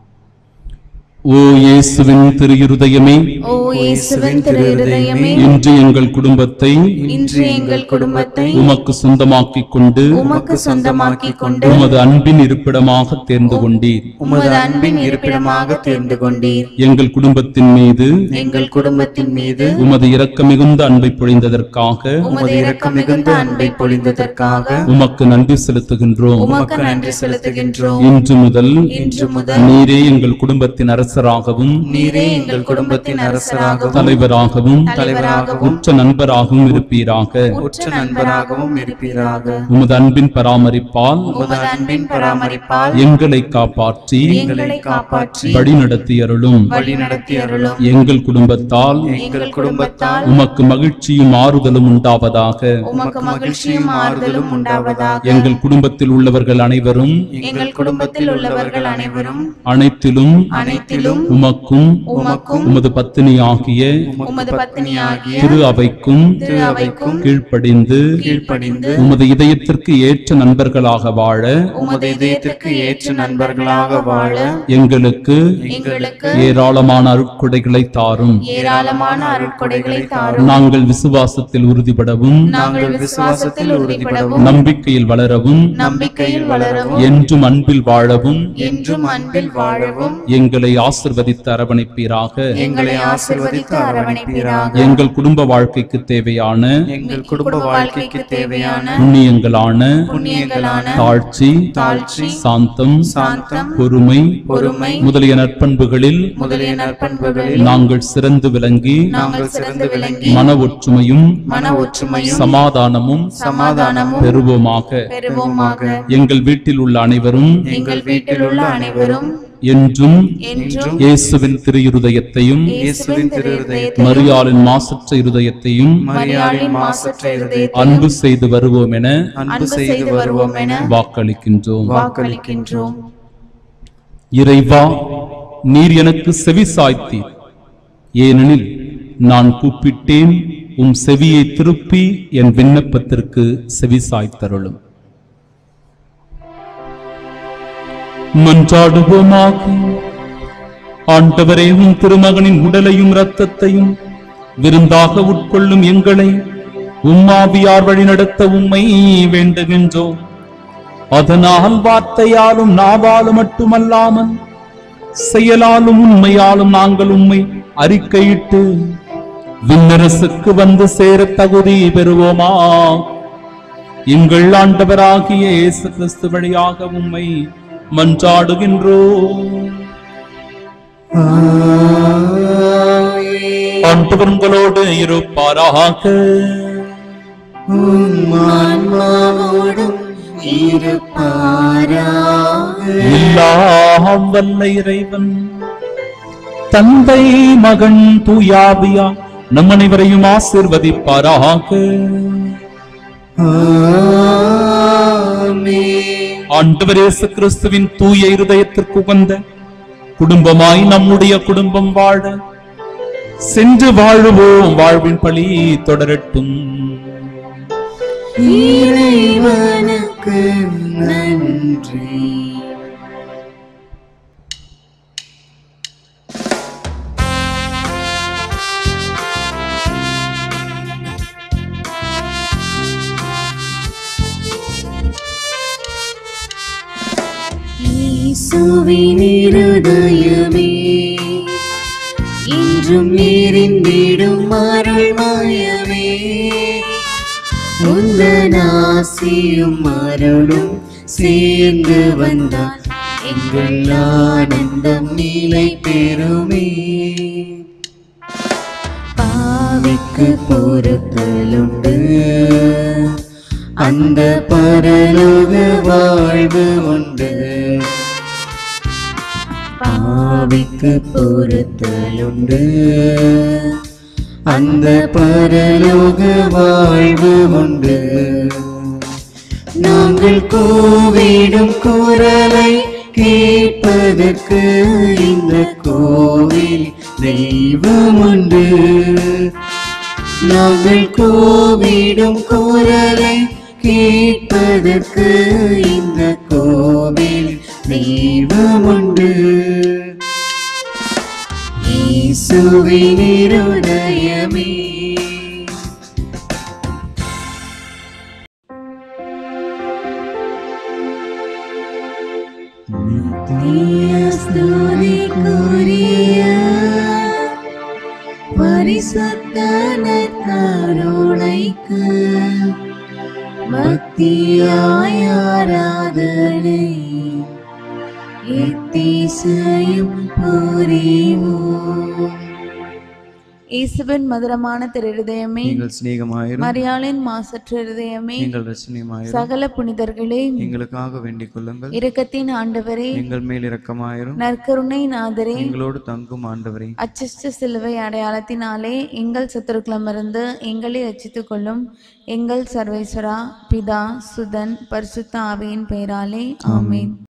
Speaker 5: ஓ இயேசுவின் திரு இருதயமே
Speaker 3: ஓ இயேசுவின் திரு இருதயமே
Speaker 5: இன்று எங்கள் குடும்பத்தை
Speaker 3: இன்று எங்கள் குடும்பத்தை
Speaker 5: உமக்கு சொந்தமாக்கிக் கொண்டு
Speaker 3: உமக்கு சொந்தமாக்கிக் கொண்டு
Speaker 5: உமது அன்பின் இருப்பிடமாக தேர்ந்து கொண்டீர்
Speaker 1: உமது அன்பின் இருப்பிடமாக தேர்ந்து கொண்டீர்
Speaker 5: எங்கள் குடும்பத்தின் மீது
Speaker 1: எங்கள் குடும்பத்தின் மீது
Speaker 5: உமது இரக்க மிகுந்த அன்பை பொழிந்ததற்காக
Speaker 1: உமது இரக்கம் மிகுந்த அன்பை பொழிந்ததற்காக
Speaker 5: உமக்கு நன்றி செலுத்துகின்றோம்
Speaker 1: உமக்கு நன்றி செலுத்துகின்றோம்
Speaker 5: இன்று முதல்
Speaker 1: இன்று முதல்
Speaker 5: நீரே எங்கள் குடும்பத்தின் அரசராகவும்
Speaker 1: நீரே எங்கள் குடும்பத்தின் அரசராகவும்
Speaker 5: தலைவராகவும்
Speaker 1: தலைவராகவும்
Speaker 5: உற்ற நண்பராகவும் இருப்பீராக
Speaker 1: உற்ற நண்பராகவும் இருப்பீராக
Speaker 5: உமது அன்பின் பராமரிப்பால்
Speaker 1: உமது அன்பின் பராமரிப்பால்
Speaker 5: எங்களை காப்பாற்றி
Speaker 1: எங்களை காப்பாற்றி
Speaker 5: வழி நடத்தி அருளும்
Speaker 1: வழி நடத்தி அருளும்
Speaker 5: எங்கள் குடும்பத்தால்
Speaker 1: எங்கள் குடும்பத்தால்
Speaker 5: உமக்கு மகிழ்ச்சியும் ஆறுதலும் உண்டாவதாக
Speaker 3: உமக்கு மகிழ்ச்சியும் ஆறுதலும் உண்டாவதாக
Speaker 5: எங்கள் குடும்பத்தில் உள்ளவர்கள் அனைவரும்
Speaker 1: எங்கள் குடும்பத்தில் உள்ளவர்கள் அனைவரும்
Speaker 5: அனைத்திலும்
Speaker 1: அனைத்திலும்
Speaker 5: உமக்கும்
Speaker 3: உமக்கும்
Speaker 5: உமது பத்தினியாகிய
Speaker 3: உமது பத்தினியாகிய
Speaker 5: திரு அவைக்கும்
Speaker 1: திரு அவைக்கும்
Speaker 5: கீழ்ப்படிந்து
Speaker 1: கீழ்ப்படிந்து
Speaker 5: உமது இதயத்திற்கு ஏற்ற நண்பர்களாக வாழ
Speaker 1: உமது இதயத்திற்கு ஏற்ற நண்பர்களாக வாழ
Speaker 5: எங்களுக்கு
Speaker 3: எங்களுக்கு
Speaker 5: ஏராளமான அருட்கொடைகளை தாரும்
Speaker 3: ஏராளமான அருட்கொடைகளை தாரும்
Speaker 5: நாங்கள் விசுவாசத்தில் உறுதிபடவும்
Speaker 3: நாங்கள் விசுவாசத்தில் உறுதிப்படவும்
Speaker 5: நம்பிக்கையில் வளரவும்
Speaker 3: நம்பிக்கையில் வளரவும்
Speaker 5: என்றும் அன்பில் வாழவும்
Speaker 3: என்றும் அன்பில் வாழவும்
Speaker 5: எங்களை ஆசிர்வதித்து அரவணைப்பீராக
Speaker 1: எங்களை ஆசிர்வதித்து அரவணைப்பீராக
Speaker 5: எங்கள் குடும்ப வாழ்க்கைக்கு தேவையான
Speaker 1: எங்கள் குடும்ப வாழ்க்கைக்கு தேவையான
Speaker 5: புண்ணியங்களான
Speaker 3: புண்ணியங்களான
Speaker 5: தாழ்ச்சி
Speaker 1: தாழ்ச்சி
Speaker 5: சாந்தம்
Speaker 1: சாந்தம்
Speaker 5: பொறுமை
Speaker 1: பொறுமை
Speaker 5: முதலிய நற்பண்புகளில்
Speaker 1: முதலிய நற்பண்புகளில்
Speaker 5: நாங்கள் சிறந்து விளங்கி
Speaker 3: நாங்கள் சிறந்து விளங்கி
Speaker 5: மன ஒற்றுமையும்
Speaker 1: மன ஒற்றுமையும்
Speaker 5: சமாதானமும்
Speaker 1: சமாதானமும்
Speaker 5: பெறுவோமாக
Speaker 3: பெறுவோமாக
Speaker 5: எங்கள் வீட்டில் உள்ள அனைவரும்
Speaker 3: எங்கள் வீட்டில் உள்ள அனைவரும்
Speaker 5: என்றும்
Speaker 3: என்றும்
Speaker 5: இயேசுவின் திரு இருதயத்தையும்
Speaker 3: இயேசுவின் திரு இருதயத்தை
Speaker 5: மரியாளின் மாசற்ற இருதயத்தையும்
Speaker 1: மரியாளின் மாசற்ற இருதயத்தை
Speaker 5: அன்பு செய்து வருவோம் என
Speaker 1: அன்பு செய்து வருவோம் என
Speaker 5: வாக்களிக்கின்றோம்
Speaker 3: வாக்களிக்கின்றோம்
Speaker 5: இறைவா நீர் எனக்கு செவி சாய்த்தீர் ஏனெனில் நான் கூப்பிட்டேன் உம் செவியை திருப்பி என் விண்ணப்பத்திற்கு செவி சாய்த்தருளும் மன்றாடுவோமாக ஆண்டவரே உம் திருமகனின் உடலையும் இரத்தத்தையும் விருந்தாக உட்கொள்ளும் எங்களை உம்மாவியார் வழி நடத்த உம்மை வேண்டுகின்றோம் அதனால் வார்த்தையாலும் நாவாலும் மட்டுமல்லாமல் செயலாலும் உண்மையாலும் நாங்கள் உம்மை அறிக்கையிட்டு விண்ணரசுக்கு வந்து சேர தகுதி பெறுவோமா எங்கள் ஆண்டவராகிய இயேசு கிறிஸ்து வழியாக உம்மை மன்றாடுகின்றோம் ஆண்டவர் உங்களோடு இருப்பாராக
Speaker 4: ஆன்மாவோடும் இருப்பாராக
Speaker 5: எல்லாம் வல்ல இறைவன் தந்தை மகன் தூயாவியா நம் அனைவரையும் ஆசிர்வதிப்பாராக
Speaker 4: ஆமென்
Speaker 5: ஆண்டவர் இயேசு கிறிஸ்துவின் தூய இருதயத்திற்கு உகந்த குடும்பமாய் நம்முடைய குடும்பம் வாழ சென்று வாழுவோம் வாழ்வின் பழி தொடரட்டும்
Speaker 4: இறைவனுக்கு நன்றி இயேசுவின் இருதயமே இன்றும் நீரிந்திடும் அருள்மயமே உந்தன் ஆசியும் அருளும் சேர்ந்து வந்தால் எங்கள் ஆனந்தம் நிலை பெறுமே பாவிக்கு பொறுத்தலுண்டு அந்த பரலோக வாழ்வு உண்டு பாவிக்கு பொறுத்தலுண்டு அந்த பரலோக வாழ்வு உண்டு நாங்கள் கூவிடும் குரலை கேட்பதற்கு இந்த கோவில் தெய்வம் உண்டு நாங்கள் கூவிடும் குரலை கேட்பதற்கு இந்த கோவில் தெய்வம் உண்டு இயேசுவின் இருதயமே ஸ்துதிக்குரிய பரிசுத்தன கருணைக்கு பக்தியாய் ஆராதனை எத்தீசையும் புரிவோம்
Speaker 3: இயேசுவின் மதுரமான திருதயமே
Speaker 1: நீங்கள் சிநேகமாயிரும்
Speaker 3: மரியாளின் மாசற்ற இருதயமே
Speaker 1: நீங்கள் ரசனியமாயிரும்
Speaker 3: சகல புனிதர்களே
Speaker 1: எங்களுக்காக வேண்டிக் கொள்ளுங்கள்
Speaker 3: இரக்கத்தின் ஆண்டவரே
Speaker 1: எங்கள் மேல் இரக்கமாயிரும்
Speaker 3: நற்கருணை நாதரே
Speaker 1: எங்களோடு தங்கும் ஆண்டவரே
Speaker 3: அச்சிஷ்ட சிலுவை அடையாளத்தினாலே எங்கள் சத்துருக்களமிருந்து எங்களை ரட்சித்துக் கொள்ளும் எங்கள் சர்வேஸ்வரா பிதா சுதன் பரிசுத்த ஆவியின் பெயராலே ஆமென்